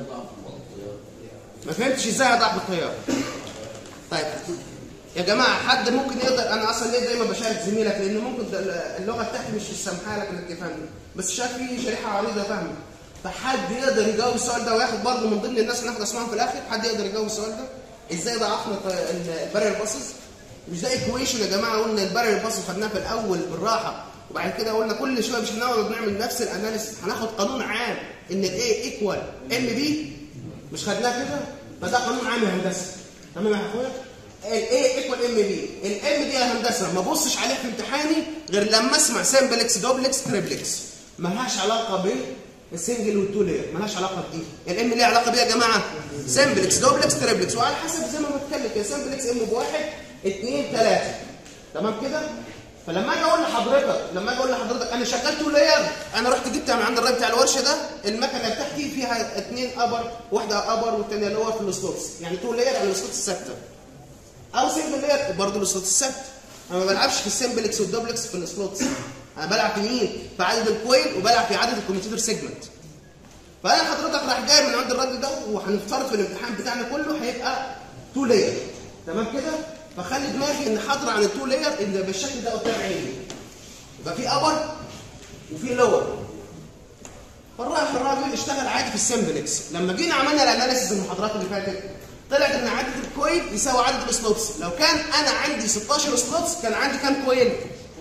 ما فهمتش ازاي اضعف التيار طيب يا جماعه حد ممكن يقدر انا اصلا ليه دايما بشارك زميلك لان ممكن ده اللغه بتاعتي مش سامحه لك انك تفهمني بس شايف في شريحه عريضه فاهمه فحد يقدر يجاوب السؤال ده وياخد برضه من ضمن الناس اللي احنا اسمعهم في الاخر حد يقدر يجاوب السؤال ده ازاي ضعفنا البارير باسز مش ده ايكويشن يا جماعه قلنا البارير باسز خدناه في الاول بالراحه وبعد كده قلنا كل شويه مش هنقعد نعمل نفس الاناليسيس هناخد قانون عام ان الاي ايكوال ام بي مش خدناه كده فده قانون عام يا هندسه تمام يا اخويا الاي ايكوال ام بي الام دي يا هندسه ما ببصش عليها في امتحاني غير لما اسمع سمبلكس دوبلكس تريبلكس ملهاش علاقه بالسنجل والتو لاير ملهاش علاقه بدي الام ليها علاقه بيها يا جماعه سمبلكس دوبلكس تريبلكس وعلى حسب زي ما بتكلم كده سمبلكس ام بواحد اثنين ثلاثه تمام كده فلما اجي اقول لحضرتك لما اجي اقول لحضرتك انا شغال تو لاير انا رحت جبت من عند الراجل بتاع الورشه ده المكنه بتاعتي فيها اثنين ابر واحده ابر والثانيه اللي هو في السلوتس يعني تو لاير على السلوتس الثابته او سنجل لاير برضه السلوتس الثابته انا ما بلعبش في السمبلكس والدوبلكس في السلوتس انا بلعب في مين في عدد الكويل وبلعب في عدد الكمبيوتر سيجمنت فانا حضرتك راح جاي من عند الراجل ده وهنفترض في الامتحان بتاعنا كله هيبقى تو لاير تمام كده فخلي دماغي ان حاضره عن التو لاير اللي بالشكل ده قدام عيني يبقى في ابر وفي لور فالراجل الراجل اشتغل عادي في السمبلكس لما جينا عملنا الاناليسيس المحاضرات اللي فاتت طلعت ان عدد الكويل يساوي عدد السلوتس لو كان انا عندي 16 سلوتس كان عندي كام كويل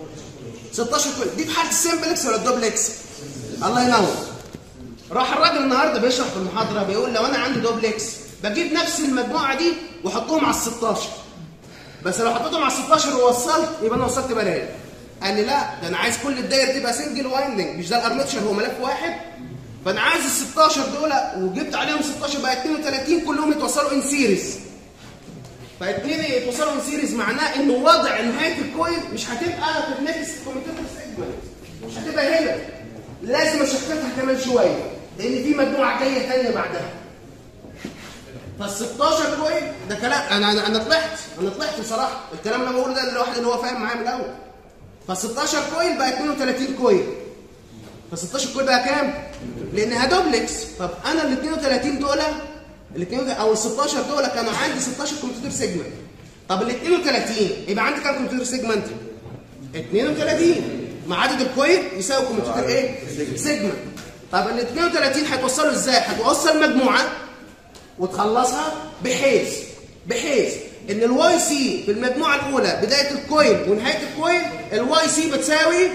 16 كويل دي في حاله السمبلكس ولا الدوبلكس الله ينور راح الراجل النهارده بيشرح في المحاضره بيقول لو انا عندي دوبلكس بجيب نفس المجموعه دي واحطهم على ال 16 بس لو حطيتهم على ال 16 ووصلت يبقى انا وصلت بلاقي قال لي لا ده انا عايز كل الداير تبقى سنجل وايندنج مش ده الارمتشر هو ملف واحد فانا عايز ال 16 دول وجبت عليهم 16 بقى 32 كلهم يتوصلوا ان سيريز فالاثنين يتوصلوا ان سيريز معناه ان وضع نهايه الكويل مش هتبقى في النكست كوميتيتور سيجمنت مش هتبقى هنا لازم اشكلها كمان شويه لان في مجموعه جايه ثانيه بعدها فال 16 كويل ده كلام انا انا انا طلعت انا طلعت بصراحه الكلام اللي انا بقوله ده للواحد اللي هو فاهم معايا من الاول فال 16 كويل بقى 32 كويل فال 16 كويل بقى كام؟ لانها دوبلكس طب انا ال 32 دول ال 32 او ال 16 دول كانوا عندي 16 كمبيوتر سيجمنت طب ال 32 يبقى عندي كام كمبيوتر سيجمنت؟ 32 مع عدد الكويل يساوي كمبيوتر ايه؟ سيجمنت طب ال 32 هتوصلوا ازاي؟ هتوصل مجموعه وتخلصها بحيث بحيث ان الواي سي في المجموعه الاولى بدايه الكويل ونهايه الكويل الواي سي بتساوي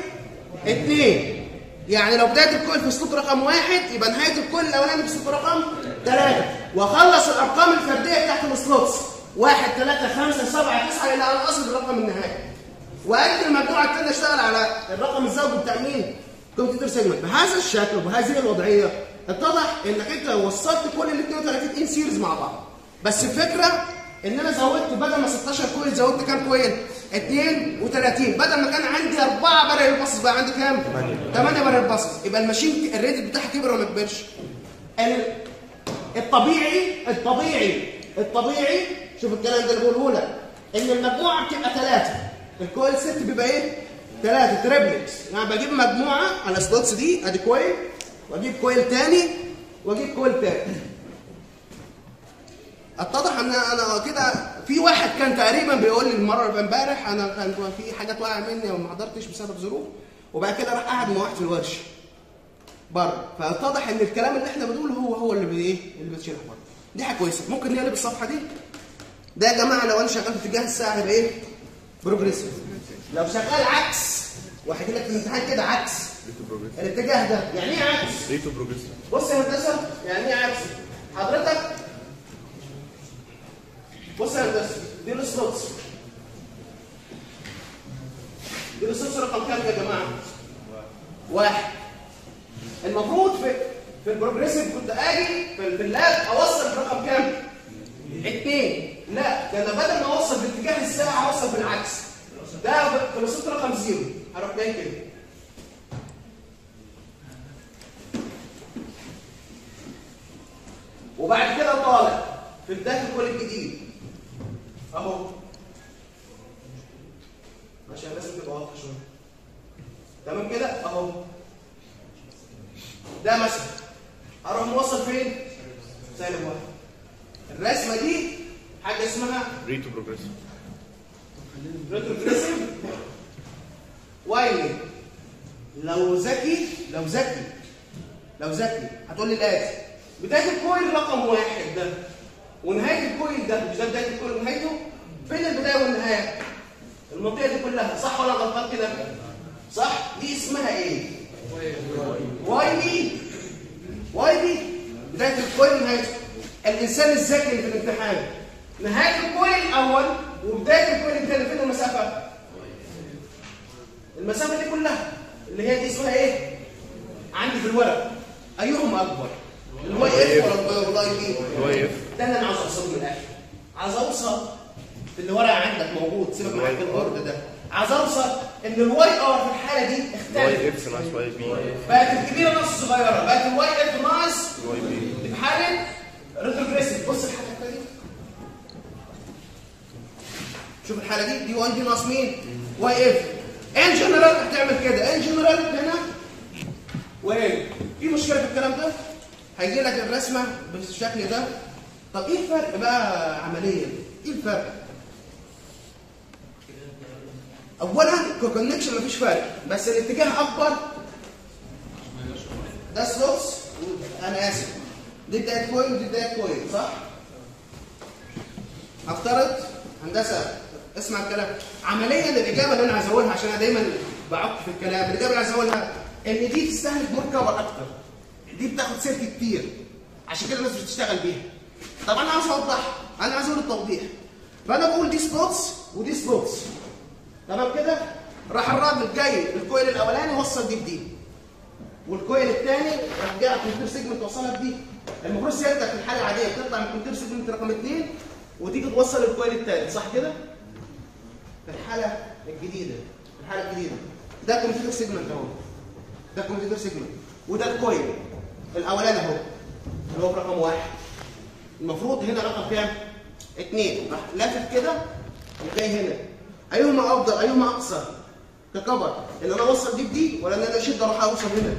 2 يعني لو بدايه الكويل في سلوك رقم واحد يبقى نهايه الكويل الاولاني في سلوك رقم 3 واخلص الارقام الفرديه بتاعت السلوتس 1 3 5 7 9 الى ان اصل الرقم النهائي وادي المجموعه الثانيه اشتغل على الرقم الزوجي بتاع مين؟ كمبيوتر سيجمنت بهذا الشكل وبهذه الوضعيه اتضح انك انت وصلت كل ال 32 ان سيريز مع بعض بس الفكره ان انا زودت بدل ما 16 كويل زودت كام كويل 32 بدل ما كان عندي 4 بارير باصص بقى عندي كام 8 بارير باصص يبقى الماشين الريت بتاعها كبر ولا ما كبرش ال- الطبيعي الطبيعي الطبيعي شوف الكلام ده اللي بقوله لك ان المجموعه بتبقى ثلاثه الكويل ست بيبقى ايه ثلاثه تريبلكس يعني بجيب مجموعه على السلوتس دي ادي كويل واجيب كويل تاني واجيب كويل تاني اتضح ان انا كده في واحد كان تقريبا بيقول لي المره اللي امبارح انا كان في حاجات واقعه مني وما حضرتش بسبب ظروف وبعد كده راح قعد مع واحد في الورشه بره فاتضح ان الكلام اللي احنا بنقوله هو هو اللي بايه اللي بيتشرح بره دي حاجه كويسه ممكن نقلب الصفحه دي ده يا جماعه لو انا شغال في اتجاه الساعه هيبقى ايه بروجريسيف لو شغال عكس واحد لك في الامتحان كده عكس الاتجاه ده يعني ايه عكس ريتو بروجريسيف بص يا هندسه يعني ايه عكس حضرتك بص يا هندسه دي السلوتس دي السلوتس رقم كام يا جماعه واحد المفروض في في البروجريسيف كنت اجي في في اللاب اوصل برقم كام اثنين لا ده انا بدل ما اوصل باتجاه الساعه اوصل بالعكس ده في السلوت رقم زيرو هروح جاي كده وبعد كده طالع في بدايه الكل الجديد اهو عشان لازم تبقى واضحه شويه تمام كده اهو ده مثلا اروح موصل فين سالب واحد الرسمه دي حاجه اسمها ريتو بروجريسيف ريتروجريسيف وايلي لو ذكي لو ذكي لو ذكي هتقول لي الاتي بدايه الكويل رقم واحد ده ونهايه الكويل ده مش ده بدايه الكويل ونهايته بين البدايه والنهايه المنطقه دي كلها صح ولا غلطان كده صح دي اسمها ايه واي بي واي بي بدايه الكويل ونهايته الانسان الذكي اللي في الامتحان نهايه الكويل الاول وبدايه الكويل الثاني فين المسافه المسافه دي كلها اللي هي دي اسمها ايه عندي في الورق ايهما اكبر الواي اف ولا الواي بي الواي اف ده اللي انا عاوز اوصله من الاخر عاوز اوصل اللي ورق عندك موجود سيبك معاك الورد ده عايز اوصل ان الواي ار في الحاله دي الواي اختلف اف ناقص واي بي بقت الكبيره ناقص الصغيره بقت الواي اف ناقص الواي بي في حاله ريتروجريسيف بص الحاله دي شوف الحاله دي دي واي دي ناقص مين واي اف ان جنرال هتعمل كده ان جنرال هنا وهنا في مشكله في الكلام ده هيجي لك الرسمه بالشكل ده طب ايه الفرق بقى عمليا ايه الفرق اولا كونكشن مفيش فرق بس الاتجاه اكبر ده سلوبس انا اسف دي بدايه كويل ودي بدايه كويل صح هفترض هندسه اسمع الكلام عمليا الاجابه اللي انا عايز اقولها عشان انا دايما بعك في الكلام الاجابه اللي عايز اقولها ان دي تستهلك مور كفر اكتر دي بتاخد سلك كتير عشان كده الناس مش بتشتغل بيها طب انا عاوز اوضحها انا عايز اقول التوضيح فانا بقول دي سبوتس ودي سبوتس تمام كده راح الراجل جاي الكويل الاولاني وصل دي بدي والكويل الثاني راح جاي على الكونتير سيجمنت وصلها بدي المفروض سيادتك في الحاله العاديه بتطلع من الكونتير سيجمنت رقم اثنين وتيجي توصل الكويل الثالث صح كده؟ في الحاله الجديده في الحاله الجديده ده كونتير سيجمنت اهو ده كونتير سيجمنت وده الكويل الاولاني اهو اللي هو برقم واحد المفروض هنا رقم كام؟ اثنين راح لافف كده وجاي هنا ايهما افضل ايهما اقصر ككبر ان انا اوصل دي بدي ولا ان انا اشد اروح اوصل هنا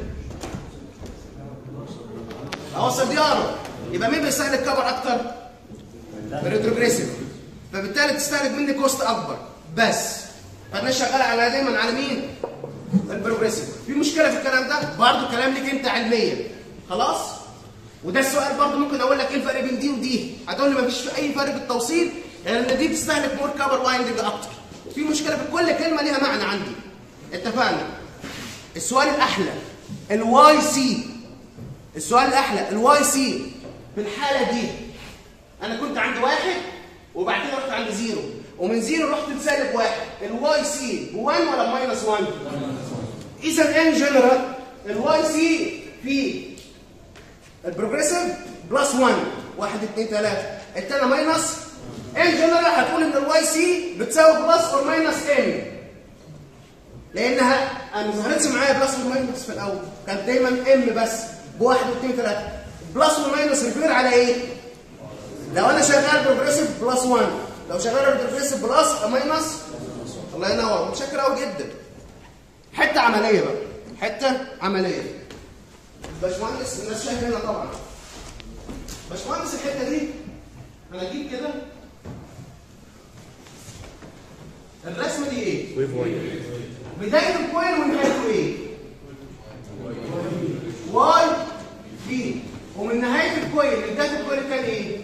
اوصل دي اقرب يبقى مين بيستهلك كبر اكتر الريتروجريسيف فبالتالي تستهلك مني كوست اكبر بس فالناس شغاله على دايما على مين البروجريسيف في مشكله في الكلام ده برضه كلام ليك انت علميا خلاص وده السؤال برضه ممكن اقول لك ايه الفرق بين دي ودي هتقول لي مفيش اي فرق في التوصيل لان يعني دي بتستهلك مور كبر وايندنج اكتر في مشكله في كل كلمه ليها معنى عندي اتفقنا السؤال الاحلى الواي سي السؤال الاحلى الواي سي في الحاله دي انا كنت عند واحد وبعد كده رحت عند زيرو ومن زيرو رحت لسالب واحد الواي سي 1 ولا ماينس 1 اذا ان جنرال الواي سي في البروجريسيف بلس 1 1 2 3 الثانيه ماينس ان جنرال هتقول ان الواي سي بتساوي بلس اور ماينس ام لانها انا ما ظهرتش معايا بلس وماينس في الاول كانت دايما ام بس بواحد واثنين ثلاثه بلس وماينس ريفير على ايه؟ لو انا شغال بروجريسيف بلس 1 لو شغال بروجريسيف بلس ماينس الله ينور متشكر قوي جدا حته عمليه بقى حته عمليه باشمهندس الناس شايفه هنا طبعا باشمهندس الحته دي انا اجيب كده الرسمه دي ايه؟ ويف واي بدايه الكويل ونهايته ايه؟ واي بي ومن نهايه الكويل لبدايه الكويل الثاني ايه؟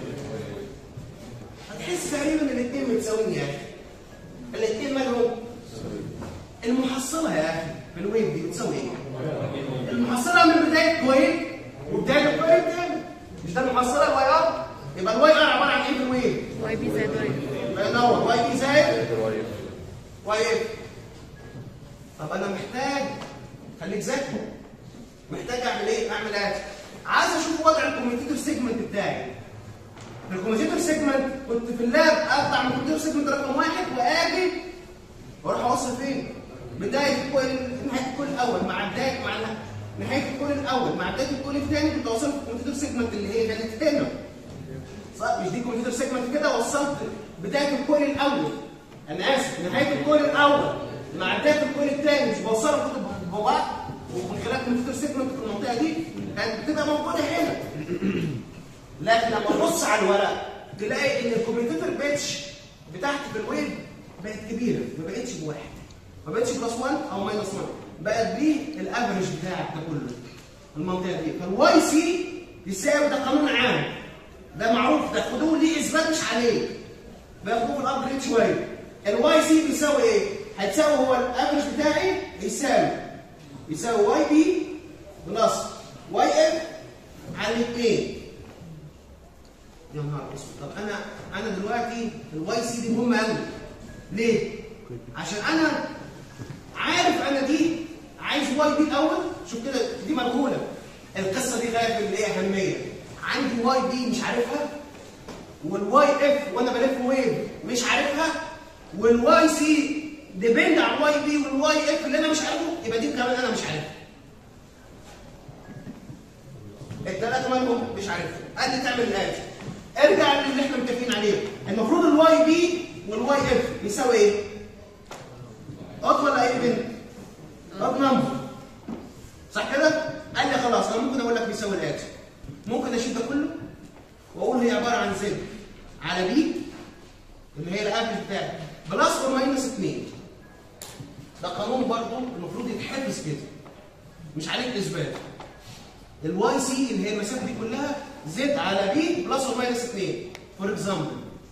هتحس تقريبا ان الاثنين متساويين يا اخي الاثنين مالهم؟ المحصله يا اخي في الويف دي بتساوي ايه؟ المحصله من بدايه كويل وبدايه الكويل الثاني مش ده المحصله الواي ار؟ يبقى الواي ار عباره عن ايه في الويف؟ واي بي زائد واي الله ينور واي بي زائد واي اف واي اف طب انا محتاج خليك ذكي محتاج اعمل ايه؟ اعمل ايه؟ عايز اشوف وضع الكوميتيتور سيجمنت بتاعي الكوميتيتور سيجمنت كنت في اللاب اطلع من الكوميتيتور سيجمنت رقم واحد واجي واروح اوصل فين؟ بدايه الكويل نهايه الكويل الاول مع بدايه مع نهايه الكويل الاول مع بدايه الكويل الثاني كنت وصلت الكوميتيتور سيجمنت اللي هي كانت هنا صح مش دي كمبيوتر سيجمنت كده وصلت بدايه الكويل الاول انا اسف نهايه الكويل الاول مع بدايه الكويل الثاني مش بوصلهم كنت ببعض ومن خلال كمبيوتر سيجمنت في المنطقه دي كانت بتبقى موجوده هنا لكن لما تبص على الورق تلاقي ان الكوميتيتور بيتش بتاعتي في الويب بقت كبيره ما بقتش بواحد ما بقتش بلس 1 او ماينس 1 بقت دي الافرج بتاعك ده كله المنطقه دي فالواي سي يساوي ده قانون عام ده معروف ده خدوه ليه اثبات مش عليه باخدوه في الابجريد شويه الواي سي بيساوي ايه؟ هتساوي هو الافرج بتاعي يساوي يساوي واي بي بلس واي اف على الاثنين يا نهار اسود طب انا انا دلوقتي الواي سي دي مهمه قوي ليه؟ عشان انا عارف انا دي عايز واي بي الاول شوف كده دي مجهوله القصه دي غايه اللي هي اهميه عندي واي بي مش عارفها والواي اف وانا بلف ويف مش عارفها والواي سي ديبند على الواي بي والواي اف اللي انا مش عارفه يبقى دي كمان انا مش عارفها الثلاثه مالهم مش عارفهم قال لي تعمل الاتي ارجع للي احنا متفقين عليه المفروض الواي بي والواي اف يساوي ايه؟ اوت ولا ايه بنت؟ اوت نمبر صح كده؟ قال لي خلاص انا ممكن اقول لك بيساوي الاتي ممكن اشيل ده كله واقول هي عباره عن زد على بي اللي هي الافرج بتاعي بلس اور ماينس 2 ده قانون برضه المفروض يتحفظ كده مش عليك اثبات الواي سي اللي هي المسافه دي كلها زد على بي بلس اور ماينس 2 فور اكزامبل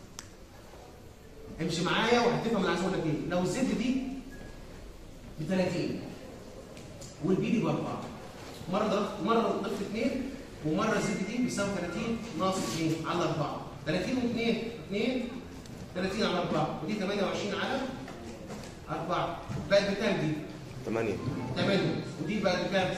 امشي معايا وهتفهم انا عايز اقول لك ايه لو الزد دي ب 30 والبي دي ب 4 مره ضربت مره ضربت 2 ومره الزد دي بيساوي 30 ناقص 2 على 4 30 و2 2 30 على 4 ودي 28 على 4 بقت بكام دي؟ 8 8 ودي بقت بكام؟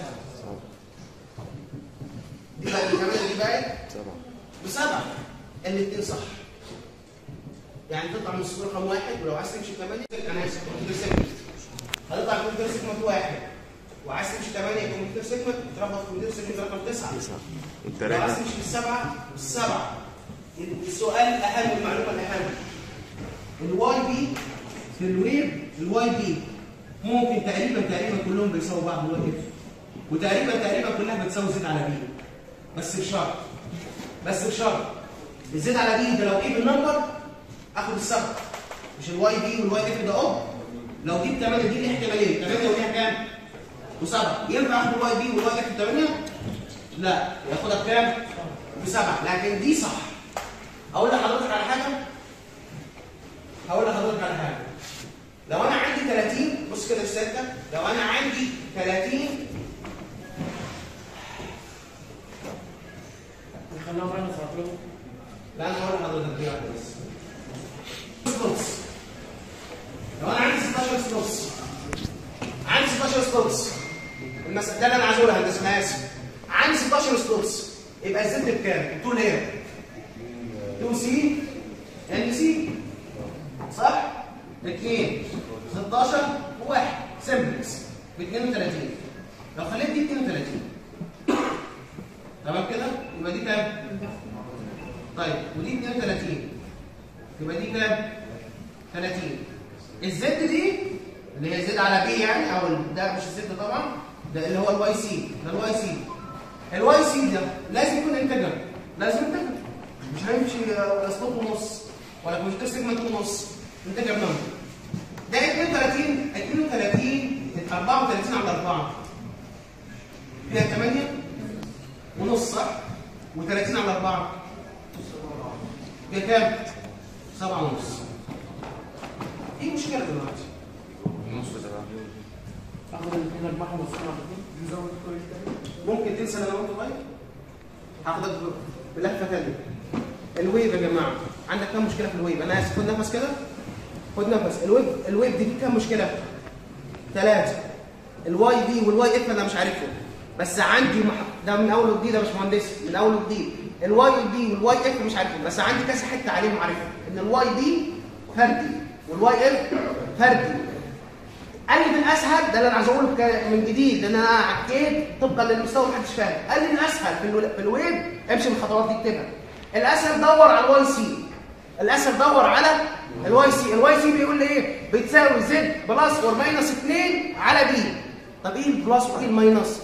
دي بقت بثمانية دي بقت 7 بسبعة الاثنين صح يعني تطلع من الصورة رقم واحد ولو عايز تمشي 8 انا اسف كمبيوتر سيجمنت هتطلع كمبيوتر سيجمنت واحد وعايز تمشي 8 كمبيوتر سيجمنت تربط كمبيوتر سيجمنت رقم 9 انت لو عايز راجع تمشي بالسبعة بالسبعة السؤال الأهم المعلومة الأهم الواي بي في الويب الواي بي ممكن تقريبا تقريبا كلهم بيساووا بعض الواي اف وتقريبا تقريبا كلها بتساوي زد على بي بس بشرط بس بشرط الزد على بي ده لو ايه بالنمبر اخد السبعه مش الواي بي والواي اف ده اه لو دي ب 8 دي ليها احتمالين 8 وليها كام؟ وسبعه ينفع اخد الواي بي والواي اف ب 8 لا ياخدها بكام؟ بسبعه لكن دي صح اقول لحضرتك على حاجه هقول لحضرتك على حاجه لو انا عندي 30 بص كده في سته لو انا عندي 30 خلينا معانا خاطره لا انا هقول لحضرتك دي واحده بس سلوتس لو انا عندي 16 سلوتس عندي 16 سلوتس المسألة ده اللي انا عايز اقولها هندسه انا اسف عندي 16 سلوتس يبقى الزد بكام؟ 2 لير 2 سي ان سي صح؟ 2 16 و1 سمبلكس ب 32 لو خليت دي 32 تمام كده؟ يبقى دي كام؟ طيب ودي 32 يبقى دي كام؟ 30 الزد دي اللي هي زد على بي يعني او ال- ده مش الزد طبعا ده اللي هو الواي سي ده الواي سي الواي سي ده لازم يكون انتجر لازم انتجر مش هيمشي آه، سلوت ونص ولا كمبيوتر سيجمنت ونص انتجر نمبر ده 32 32 34 على 4 فيها 8 ونص صح؟ و30 على 4 فيها كام؟ 7 ونص ايه المشكله دلوقتي؟ نص ده اخد الاثنين اجمعهم واصفهم ممكن تنسى انا وانت طيب؟ هاخدك ب- بلفه ثانيه الويف يا جماعه عندك كام مشكله في الويف؟ انا اسف خد نفس كده خد نفس الويف الويف دي فيه كام مشكله؟ ثلاثه الواي بي والواي اف انا مش عارفهم بس عندي مح... ده من اول وجديد يا باشمهندس من اول وجديد الواي بي والواي اف مش عارفهم بس عندي كذا حته عليهم عارفهم ان الواي بي فردي والواي اف فردي قال لي من اسهل ده اللي انا عايز اقوله ك- من جديد لان انا عكيت طبقا للمستوى اللي محدش فاهم قال لي من اسهل في, الول... في الويب امشي بالخطوات دي اكتبها الاسهل دور على الواي سي الاسهل دور على الواي سي الواي سي بيقول لي ايه بتساوي زد بلس اور ماينس 2 على بي طب ايه البلس وايه الماينس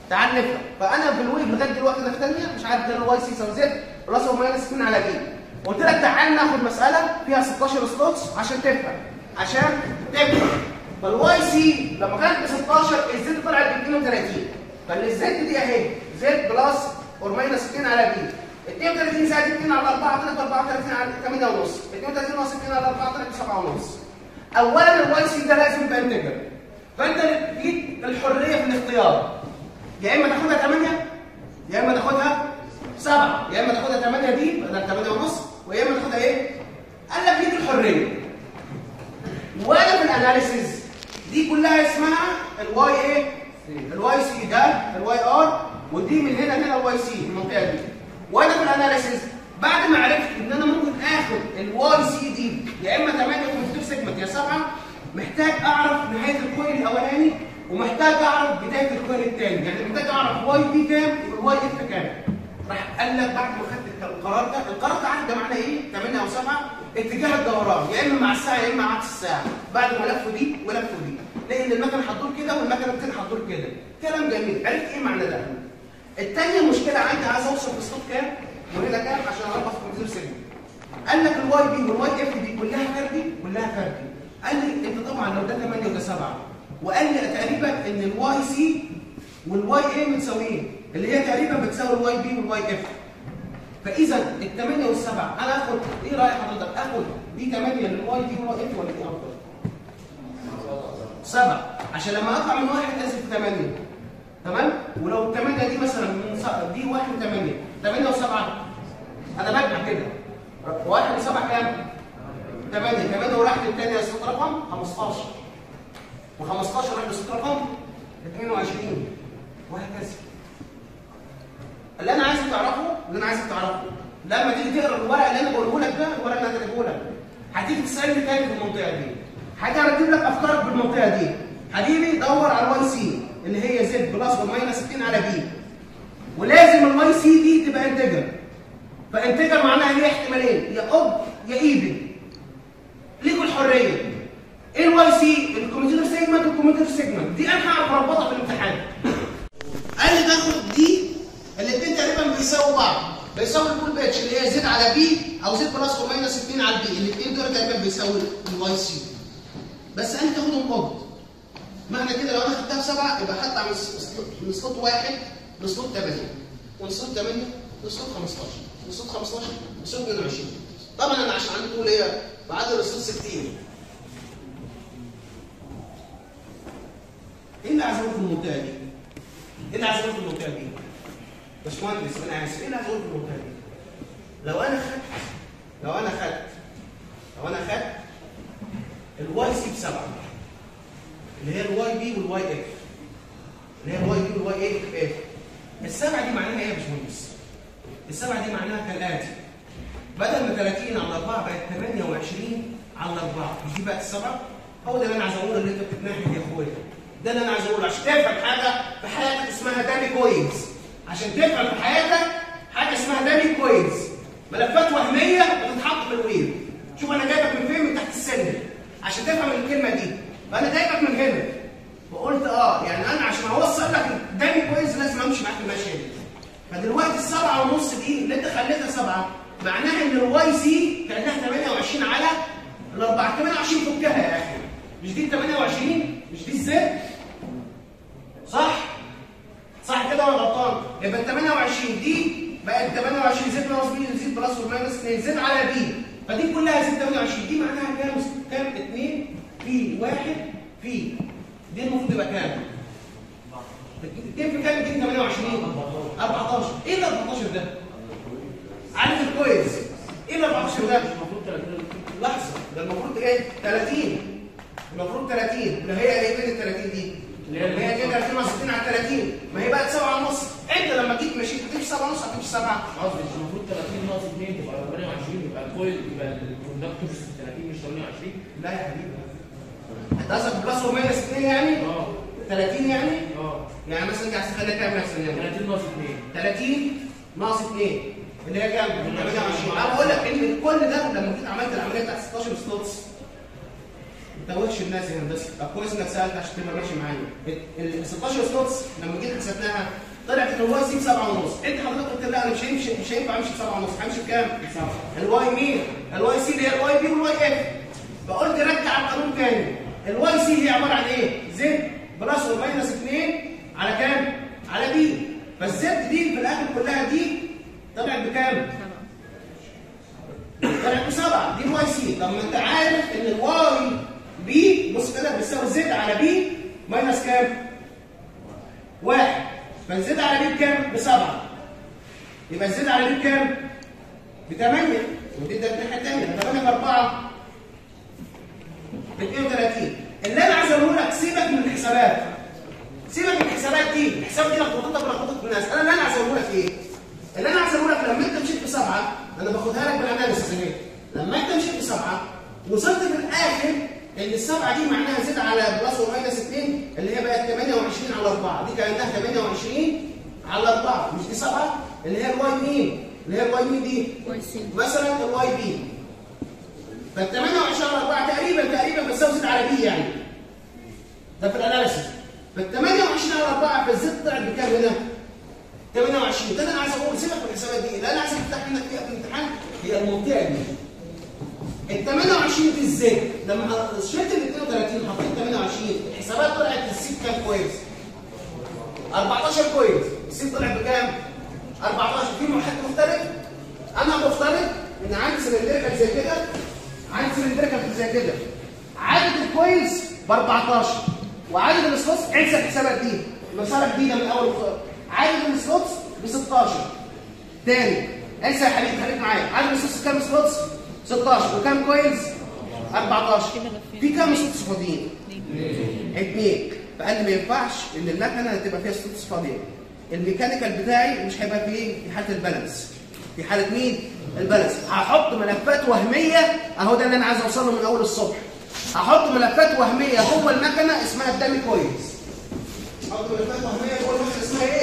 تعال نفهم فانا في الويف لغايه دلوقتي ده في ثانيه مش عارف ده الواي سي يساوي زد بلس او ماينس 2 على بي قلت لك تعال ناخد مساله فيها 16 سلوتس عشان تفهم عشان تفهم فالواي سي لما كانت ب 16 الزد طلعت ب 32 فالزد دي اهي زد بلس اور ماينس 2 على بي 32 زائد 2 على 4 طلعت 34 على 8 ونص 32 ناقص 2 على 4 طلعت 7 ونص اولا الواي سي ده لازم يبقى انتجر فانت ليك الحريه في الاختيار يا اما تاخدها 8 يا اما تاخدها 7 يا اما تاخدها 8 دي بدل 8 ونص ويا اما تاخدها ايه قال لك ليك الحريه وانا في الاناليسيز دي كلها اسمها الواي ايه الواي سي ده الواي ار ودي من هنا هنا الواي سي المنطقه دي وانا في الاناليسيز بعد ما عرفت ان انا ممكن اخد الواي سي دي يا اما 8 كمبيوتر سيجمنت يا 7 محتاج اعرف نهايه الكويل الاولاني ومحتاج اعرف بدايه الكويل الثاني يعني محتاج اعرف واي بي كام والواي اف كام راح قال لك بعد ما خدت القرار ده القرار ده عارف ده معناه ايه 8 او 7 اتجاه الدوران يا اما مع الساعه يا اما عكس الساعه بعد ما لفوا دي ولفوا دي لان المكنه هتدور كده والمكنه الثانيه هتدور كده كلام جميل عرفت ايه معنى ده الثانيه مشكله عندي عايز اوصل في صوت كام وهنا كام عشان اربط في كمبيوتر سيجنال قال لك الواي بي والواي اف دي كلها فردي كلها فردي قال لي انت طبعا لو ده 8 وده 7 وقال لي تقريبا ان الواي سي والواي اي متساويين اللي هي تقريبا بتساوي الواي بي والواي اف فاذا الثمانيه والسبعه انا اخد ايه راي حضرتك اخد دي 8 للواي بي والواي اف ولا دي افضل؟ سبعه عشان لما اطلع من واحد انزل في 8 تمام ولو الثمانيه دي مثلا من ص- دي 1 و8 8 و7 انا بجمع كده 1 و7 كام؟ 8 8 وراحت الثانيه يا ست رقم 15 و15 راح لست رقم 22 وهكذا اللي انا عايزك تعرفه اللي انا عايزك تعرفه لما تيجي تقرا الورق اللي انا بقوله لك ده الورق اللي انا كاتبه لك هتيجي تسالني تاني في المنطقه دي هاجي ارتب لك افكارك بالمنطقه دي حبيبي دور على الواي سي اللي هي زد بلس وماينس 60 على بي ولازم الواي سي دي تبقى انتجر فانتجر معناها ليه احتمالين يا اب يا ايفن ليكوا الحريه ايه الواي سي الكمبيوتر سيجمنت والكمبيوتر سيجمنت دي انا هعرف اربطها في الامتحان قال لي تاخد دي الاثنين تقريبا بيساووا بعض بيساوي البول باتش اللي هي زد على بي او زد بلس وماينس 2 على البي الاثنين دول تقريبا بيساوي الواي سي بس انا تاخدهم قبض معنى كده لو انا خدتها بسبعه يبقى هطلع من س- من سلوت واحد لسلوت 8 ومن سلوت 8 لسلوت 15 من سلوت 15 لسلوت 22 طبعا انا عشان عندي طول ايه بعدل لسلوت 60 ايه اللي عايز اقوله في المنطقه دي؟ ايه اللي عايز اقوله في المنطقه دي؟ باشمهندس انا اسف ايه اللي عايز اقوله في المنطقه دي؟ لو انا خدت لو انا خدت لو انا خدت الواي سي بسبعه اللي هي الواي بي والواي اف اللي هي الواي بي والواي اف اف السبعه دي معناها ايه يا باشمهندس؟ السبعه دي معناها كالاتي بدل ما 30 على 4 بقت 28 على 4 مش دي بقت السبعه؟ هو ده اللي انا عايز اقوله اللي انت بتتنحي يا اخويا ده اللي انا عايز اقوله عشان تفهم حاجه في حياتك اسمها دامي كوينز عشان تفهم في حياتك حاجه اسمها دامي كوينز ملفات وهميه بتتحط في الويب شوف انا جايبك من فين من تحت السلم عشان تفهم الكلمه دي فانا جايبك من هنا وقلت اه يعني انا عشان اوصل لك دامي كوينز لازم امشي معاك الماشيه دي فدلوقتي السبعه ونص دي اللي انت خليتها سبعه معناها ان الواي سي كانها 28 على الاربعه 28 فكها يا اخي مش دي ال 28 مش دي الزد صح صح كده ولا غلطان يبقى ال 28 دي بقت 28 زد ناقص بي زد بلس وماينس 2 زد على بي فدي كلها زد 28 دي معناها كام كام 2 في 1 في دي المفروض يبقى كام 2 في كام 2 28 14 ايه ال 14 ده عارف الكويس ايه ال 14 ده المفروض 30 لحظه ده المفروض ايه 30 المفروض 30 اللي هي ايه فين ال 30 دي اللي هي كده 260 على 30 ما هي بقت 7 ونص انت لما جيت مشيت هتمشي 7 ونص هتمشي 7 قصدي مش المفروض 30 ناقص 2 تبقى 28 يبقى الكويل يبقى الكوندكتورز 30 مش 28 لا يا حبيبي انت قصدك بلس وماينس 2 يعني اه 30 يعني اه يعني مثلا انت عايز تخليها كام مثلا يعني 30 ناقص 2 30 ناقص 2 اللي هي كام 28 انا بقول لك ان كل ده لما جيت عملت العمليه بتاعت 16 سلوتس انت وحش الناس يا هندسه طب كويس انك سالت عشان تبقى ماشي معايا ال 16 سلوتس لما جيت حسبناها طلعت ان الواي سي ب 7 ونص انت حضرتك قلت لا انا مش هيمشي مش هينفع امشي ب 7 ونص همشي بكام؟ الواي مين؟ الواي سي اللي هي الواي بي والواي اف فقلت رجع القانون تاني الواي سي هي عباره عن ايه؟ زد بلس اور ماينس 2 على كام؟ على بي فالزد دي في الاخر كلها دي طلعت بكام؟ طلعت بسبعه دي الواي سي طب ما انت عارف ان الواي بي بص كده بتساوي زد على بي ماينس كام؟ واحد فالزد على بي بكام؟ بسبعه يبقى الزد على بي بكام؟ بثمانيه ودي ده الناحيه الثانيه 8 في 4 ب 32 اللي انا عايز اقوله لك سيبك من الحسابات سيبك من الحسابات دي الحساب دي لخبطتك ولخبطت الناس انا اللي انا عايز اقوله لك ايه؟ اللي انا عايز اقوله لك لما انت مشيت بسبعه انا باخدها لك بالاناليسيس اهي لما انت مشيت بسبعه وصلت في الاخر ان السبعه دي معناها زد على بلس وماينس 2 اللي هي بقت 28 على 4 دي كانها 28 على 4 مش دي سبعه اللي هي الواي مين؟ اللي هي الواي مين دي؟ واي سي مثلا الواي بي فال 28 على 4 تقريبا تقريبا بتساوي زد على بي يعني ده في الاناليسيس فال 28 على 4 فالزد طلعت بكام هنا؟ 28 ده اللي انا عايز اقول سيبك من الحسابات دي اللي انا عايز افتح منك فيها في الامتحان هي المنطقه دي ال 28 دي ازاي؟ لما شلت ال 32 حطيت 28 الحسابات طلعت السيت كام كويس؟ 14 كويس السيت طلع بكام؟ 14 في حد مختلف؟ انا مفترض ان عندي سلندريكال زي كده عندي سلندريكال زي كده عدد الكويس ب 14 وعدد السلوتس انسى الحسابات دي مساله جديده من اول وخ- عدد السلوتس ب 16 تاني انسى يا حبيبي خليك معايا عدد السلوتس كام سلوتس 16 وكام كويس 14 في كام سلوتس فاضيين اثنين فقال لي ما ينفعش ان المكنه تبقى فيها سلوتس فاضيه الميكانيكال بتاعي مش هيبقى فيه في حاله البالانس في حاله مين البالانس هحط ملفات وهميه اهو ده اللي انا عايز اوصل له من اول الصبح هحط ملفات وهميه جوه المكنه اسمها الدم كويس احط ملفات وهميه جوه المكنه اسمها ايه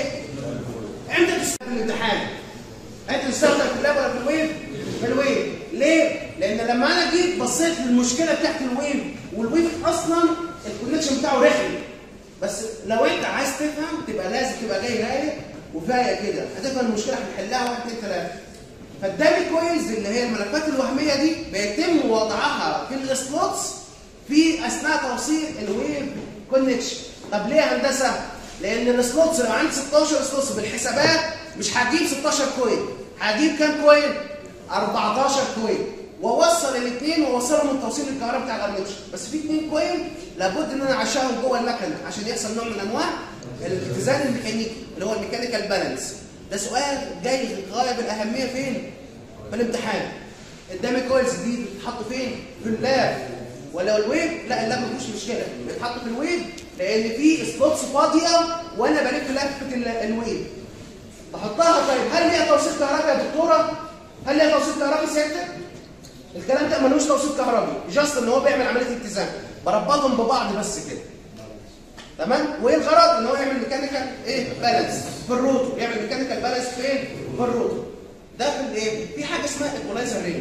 امتى تستخدم الامتحان انت تستخدم في اللاب ولا في الويب في الويب ليه لان لما انا جيت بصيت للمشكله بتاعت الويب والويب اصلا الكونكشن بتاعه رخم بس لو انت عايز تفهم تبقى لازم تبقى جاي رايق وفايق كده هتفهم المشكله هنحلها واحد اثنين ثلاثه فالدامي كويز اللي هي الملفات الوهميه دي بيتم وضعها في السلوتس في اثناء توصيل الويب كونكشن طب ليه يا هندسه لان السلوتس لو عندي 16 سلوتس بالحسابات مش هجيب 16 كوين هجيب كام كوين 14 كوين واوصل الاثنين واوصلهم من توصيل الكهرباء بتاع الارمتشر بس في اثنين كوين لابد ان انا اعشقهم جوه المكنه عشان يحصل نوع من انواع الاتزان الميكانيكي اللي هو الميكانيكال بالانس ده سؤال جاي غايه بالاهميه فين في الامتحان الدامي كويلز دي بتتحط فين في اللاب ولو الويب لا اللاب مفيهوش مشكله بيتحط في الويب لان في سبوتس فاضيه وانا بلف لفه ال- الويب بحطها طيب هل ليها توصيل كهربي يا دكتوره هل ليها توصيل كهربي سيادتك الكلام ده ملوش توصيل كهربي جاست ان هو بيعمل عمليه اتزان بربطهم ببعض بس كده تمام وايه الغرض ان هو يعمل ميكانيكال ايه بالانس في الروتو يعمل ميكانيكال بالانس فين في الروتو ده في الايه في حاجه اسمها ايكولايزر رينج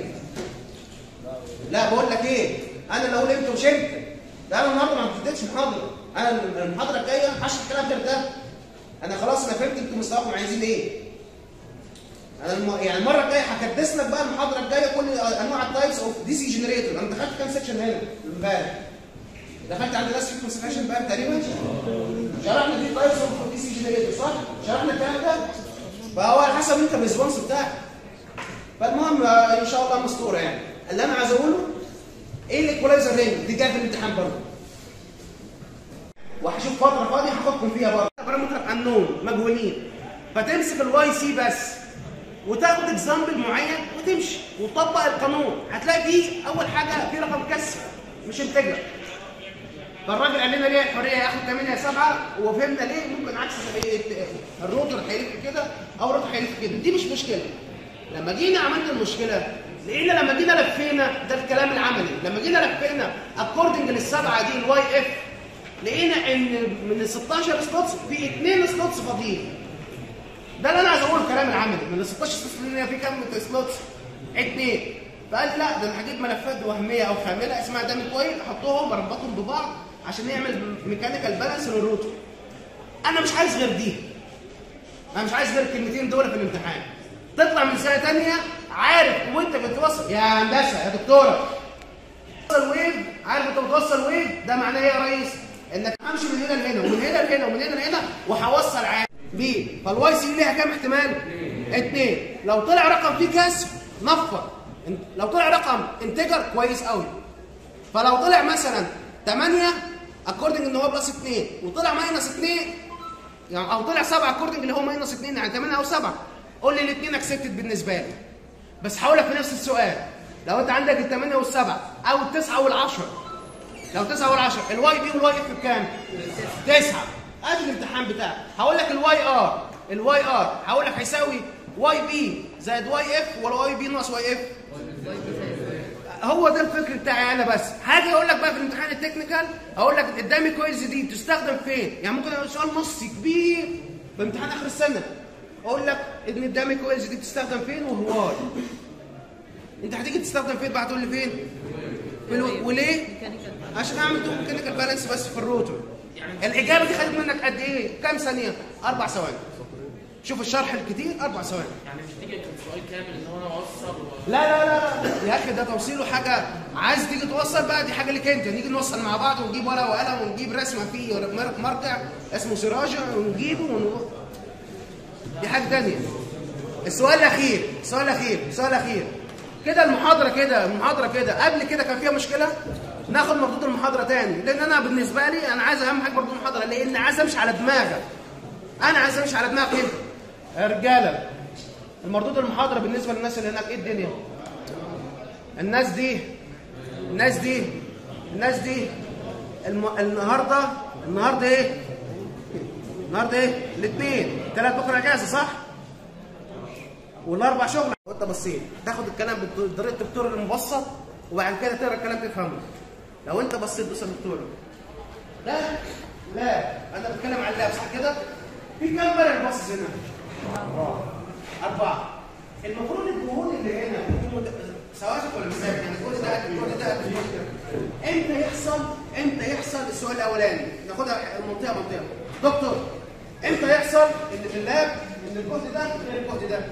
لا بقول لك ايه انا لو نمت وشربت ده انا النهارده ما ابتديتش محاضره انا المحاضره الجايه هشرح الكلام غير ده انا خلاص انا فهمت انتوا مستواكم عايزين ايه انا الم... يعني المره الجايه هكدس لك بقى المحاضره الجايه كل انواع التايبس اوف دي سي جنريتور انا دخلت كام سيكشن هنا امبارح دخلت عند ناس في كونسنتريشن امبارح تقريبا شرحنا دي تايبس اوف دي سي جنريتور صح شرحنا الكلام ده فهو على حسب انت الريسبونس بتاعك فالمهم آه، ان شاء الله مستوره يعني اللي انا عايز اقوله ايه الايكولايزر رينج دي جايه في الامتحان برضه وهشوف فتره فاضيه هاخدكم فيها برضه بارامتر انون مجهولين فتمسك الواي سي بس وتاخد اكزامبل معين وتمشي وتطبق القانون هتلاقي فيه اول حاجه في رقم كسر مش انتجر فالراجل قال لنا ليه الحريه ياخد 8 7 وفهمنا ليه ممكن عكس الروتر هيلف كده او الروتر هيلف كده دي مش مشكله لما جينا عملنا المشكله لقينا لما جينا لفينا ده الكلام العملي لما جينا لفينا اكوردنج للسبعه دي الواي اف لقينا ان من ال 16 سلوتس في اثنين سلوتس فاضيين ده اللي انا عايز اقوله الكلام العملي من ال 16 سلوتس اللي في كام سلوتس اثنين فقال لي لا ده انا هجيب ملفات وهميه او خامله اسمها دامي كويل احطهم اربطهم ببعض عشان يعمل ميكانيكال بالانس للروتور انا مش عايز غير دي انا مش عايز غير الكلمتين دول في الامتحان تطلع من سنه ثانيه عارف وانت بتوصل يا هندسه يا دكتوره بتوصل ويف عارف انت بتوصل ويف ده معناه ايه يا ريس انك همشي من هنا لهنا ومن هنا لهنا ومن هنا لهنا وهوصل عادي بي فالواي سي ليها كام احتمال اثنين لو طلع رقم فيه كسر نفر لو طلع رقم انتجر كويس قوي فلو طلع مثلا 8 اكوردنج ان هو بلس 2 وطلع ماينس 2 يعني او طلع 7 اكوردنج اللي هو ماينس 2 يعني 8 او 7 قول لي الاثنين اكسبتد بالنسبه لي بس هقول لك في نفس السؤال لو انت عندك الثمانية والسبعة او التسعة والعشرة لو تسعة والعشرة الواي بي والواي اف بكام؟ تسعة ادي الامتحان بتاعك هقول لك الواي ار الواي ار هقول لك هيساوي واي بي زائد واي اف ولا واي بي ناقص واي اف هو ده الفكر بتاعي انا بس هاجي اقول لك بقى في الامتحان التكنيكال هقول لك قدامي كويز دي تستخدم فين يعني ممكن اقول سؤال نصي كبير في امتحان اخر السنه اقول لك ان قدامي كويز دي بتستخدم فين وهواي انت هتيجي تستخدم فين بقى تقول لي فين في الو... وليه عشان اعمل تو ميكانيكال بالانس بس في الروتور الاجابه دي خدت منك قد ايه كام ثانيه اربع ثواني شوف الشرح الكتير اربع ثواني يعني مش هتيجي سؤال كامل ان هو انا اوصل و... لا لا لا لا يا اخي ده توصيله حاجه عايز تيجي توصل بقى دي حاجه ليك انت نيجي نوصل مع بعض ونجيب ورقه وقلم ونجيب رسمه فيه مر- مرجع اسمه سراجه ونجيبه ون... دي حاجه ثانيه السؤال الاخير السؤال الاخير السؤال الاخير كده المحاضره كده المحاضره كده قبل كده كان فيها مشكله ناخد مردود المحاضره تاني لان انا بالنسبه لي انا عايز اهم حاجه مردود المحاضره لان عايز امشي على دماغك انا عايز امشي على دماغك انت يا رجاله المردود المحاضره بالنسبه للناس اللي هناك ايه الدنيا الناس دي الناس دي الناس دي الم... النهارده النهارده ايه النهارده ايه الاثنين ثلاث بكره اجازه صح والاربع شغل وانت بصيت تاخد الكلام بطريقه الدكتور المبسط وبعد كده تقرا الكلام تفهمه لو انت بصيت بص يا دكتور لا لا انا بتكلم عن اللاب صح كده في كام مرة باصص هنا أربعة المفروض الجهود اللي هنا سواجك ولا مش سواجك يعني كل ده كل ده امتى يحصل امتى يحصل السؤال الاولاني ناخدها منطقه منطقه دكتور امتى يحصل ان في اللاب ان الجهد ده غير الجهد ده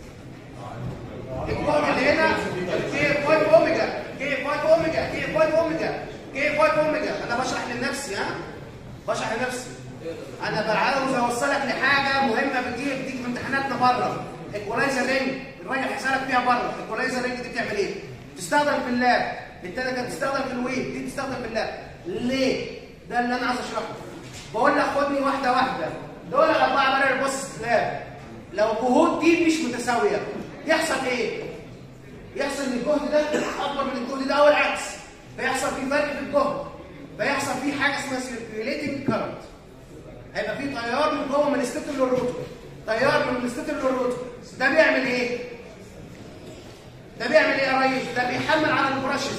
الجهد اللي هنا كي 5 اوميجا كي 5 اوميجا كي 5 اوميجا كي 5 اوميجا انا بشرح لنفسي ها بشرح لنفسي انا عاوز اوصلك لحاجه مهمه بتيجي بتيجي في امتحاناتنا بره الكولايزر رينج الراجل هيسالك فيها بره الكولايزر رينج دي بتعمل ايه؟ تستخدم في اللاب التانية كانت تستخدم في الويب دي تستخدم في اللاب ليه؟ ده اللي انا عايز اشرحه بقول لك خدني واحده واحده دول اربعه مرة بص لاب لو جهود دي مش متساويه يحصل ايه؟ يحصل ان الجهد ده اكبر من الجهد ده او العكس فيحصل في فرق في الجهد فيحصل في حاجه اسمها سيركيوليتنج كارنت هيبقى في تيار من جوه من الستيتر للروتور تيار من الستيتر للروتور ده بيعمل ايه ده بيعمل ايه يا ريس ده بيحمل على البراشز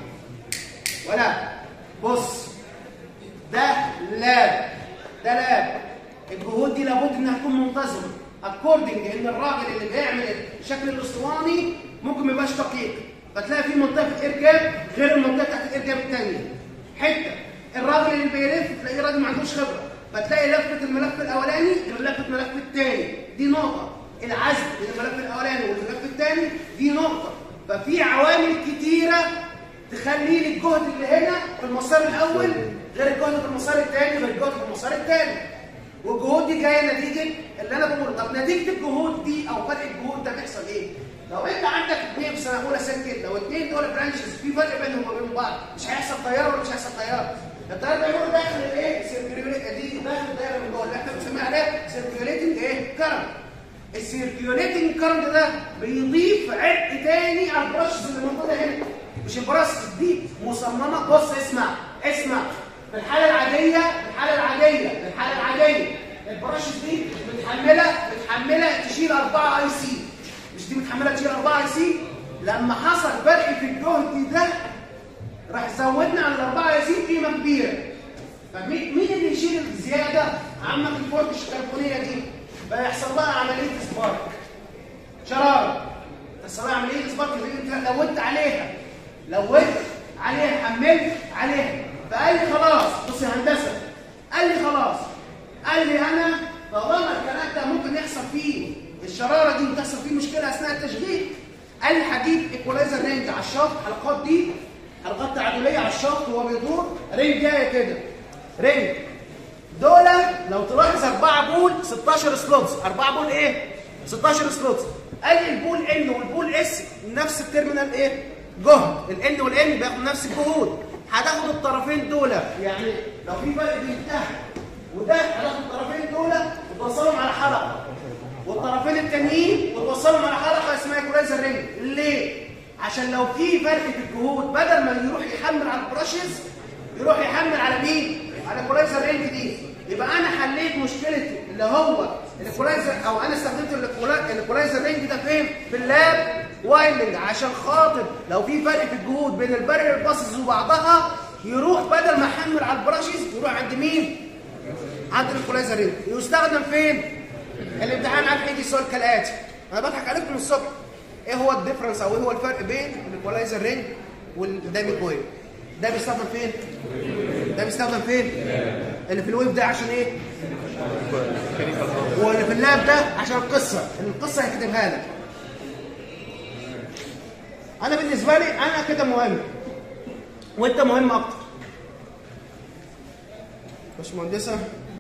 ولا بص ده لاب ده لاب الجهود دي لابد انها تكون منتظمه اكوردنج ان الراجل اللي بيعمل الشكل الاسطواني ممكن ما يبقاش دقيق فتلاقي في منطقه ارجاب غير المنطقه بتاعت الارجاب الثانيه حته الراجل اللي بيلف تلاقيه راجل ما عندوش خبره فتلاقي لفه الملف الاولاني غير لفه الملف الثاني دي نقطه العزم بين الملف الاولاني والملف الثاني دي نقطه ففي عوامل كتيره تخلي لي الجهد اللي هنا في المسار الاول غير الجهد في المسار الثاني غير الجهد في المسار الثاني والجهود دي جايه نتيجه اللي انا بقوله طب نتيجه الجهود دي او فرق الجهود ده بيحصل ايه؟ لو انت عندك اثنين في سنه اولى سكت لو اثنين دول برانشز في فرق بينهم وبين بعض مش هيحصل تيار ولا مش هيحصل تيار التيار ده يمر داخل الايه؟ سيركيوليت دي داخل الدايره من جوه اللي احنا بنسميها عليها سيركيوليتنج ايه؟ كرنت السيركيوليتنج كرنت ده بيضيف عبء تاني على البراشز اللي موجوده هنا مش البراشز دي مصممه بص اسمع اسمع في الحاله العاديه في الحاله العاديه في الحاله العاديه البراشز دي متحمله متحمله تشيل 4 اي سي مش دي متحمله تشيل 4 اي سي لما حصل فرق في الجهد ده راح زودنا على الاربعه اي سي قيمه كبيره فمين مين اللي يشيل الزياده عمك الفولت الكربونيه دي فيحصل لها عمليه سبارك شراره تصنيع عمليه سبارك انت لودت عليها لودت عليها حملت عليها فقال لي خلاص بص يا هندسه قال لي خلاص قال لي انا طالما الكلام ده ممكن يحصل فيه الشراره دي وتحصل فيه مشكله اثناء التشغيل قال لي هجيب ايكولايزر رينج على الشاط الحلقات دي حلقات تعادليه على الشاط وهو بيدور رينج جايه كده رينج دول لو تلاحظ 4 بول 16 سلوتس 4 بول ايه 16 سلوتس قال لي البول ان والبول اس نفس التيرمينال ايه جهد الان والان بياخدوا نفس الجهود هتاخد الطرفين دول يعني لو في فرق بين ده وده هتاخد الطرفين دول وتوصلهم على حلقه والطرفين التانيين وتوصلهم على حلقه اسمها ايكولايزر رينج ليه عشان لو في فرق في الجهود بدل ما يروح يحمل على البراشز يروح يحمل على مين على الايكولايزر رينج دي يبقى انا حليت مشكلتي اللي هو الايكولايزر او انا استخدمت الإيكولا- الايكولايزر رينج ده فين في اللاب وايندنج عشان خاطر لو في فرق في الجهود بين البارير باسز وبعضها يروح بدل ما يحمل على البراشز يروح عند مين عند الايكولايزر رينج يستخدم فين الامتحان عن هيجي السؤال كالاتي انا بضحك عليكم من الصبح ايه هو الديفرنس او ايه هو الفرق بين الايكولايزر رينج والدامي كويل ده بيستخدم فين ده بيستخدم فين اللي في الويف ده عشان ايه واللي في اللاب ده عشان القصه اللي القصه هيكتبها لك انا بالنسبه لي انا كده مهم وانت مهم اكتر مش مهندسه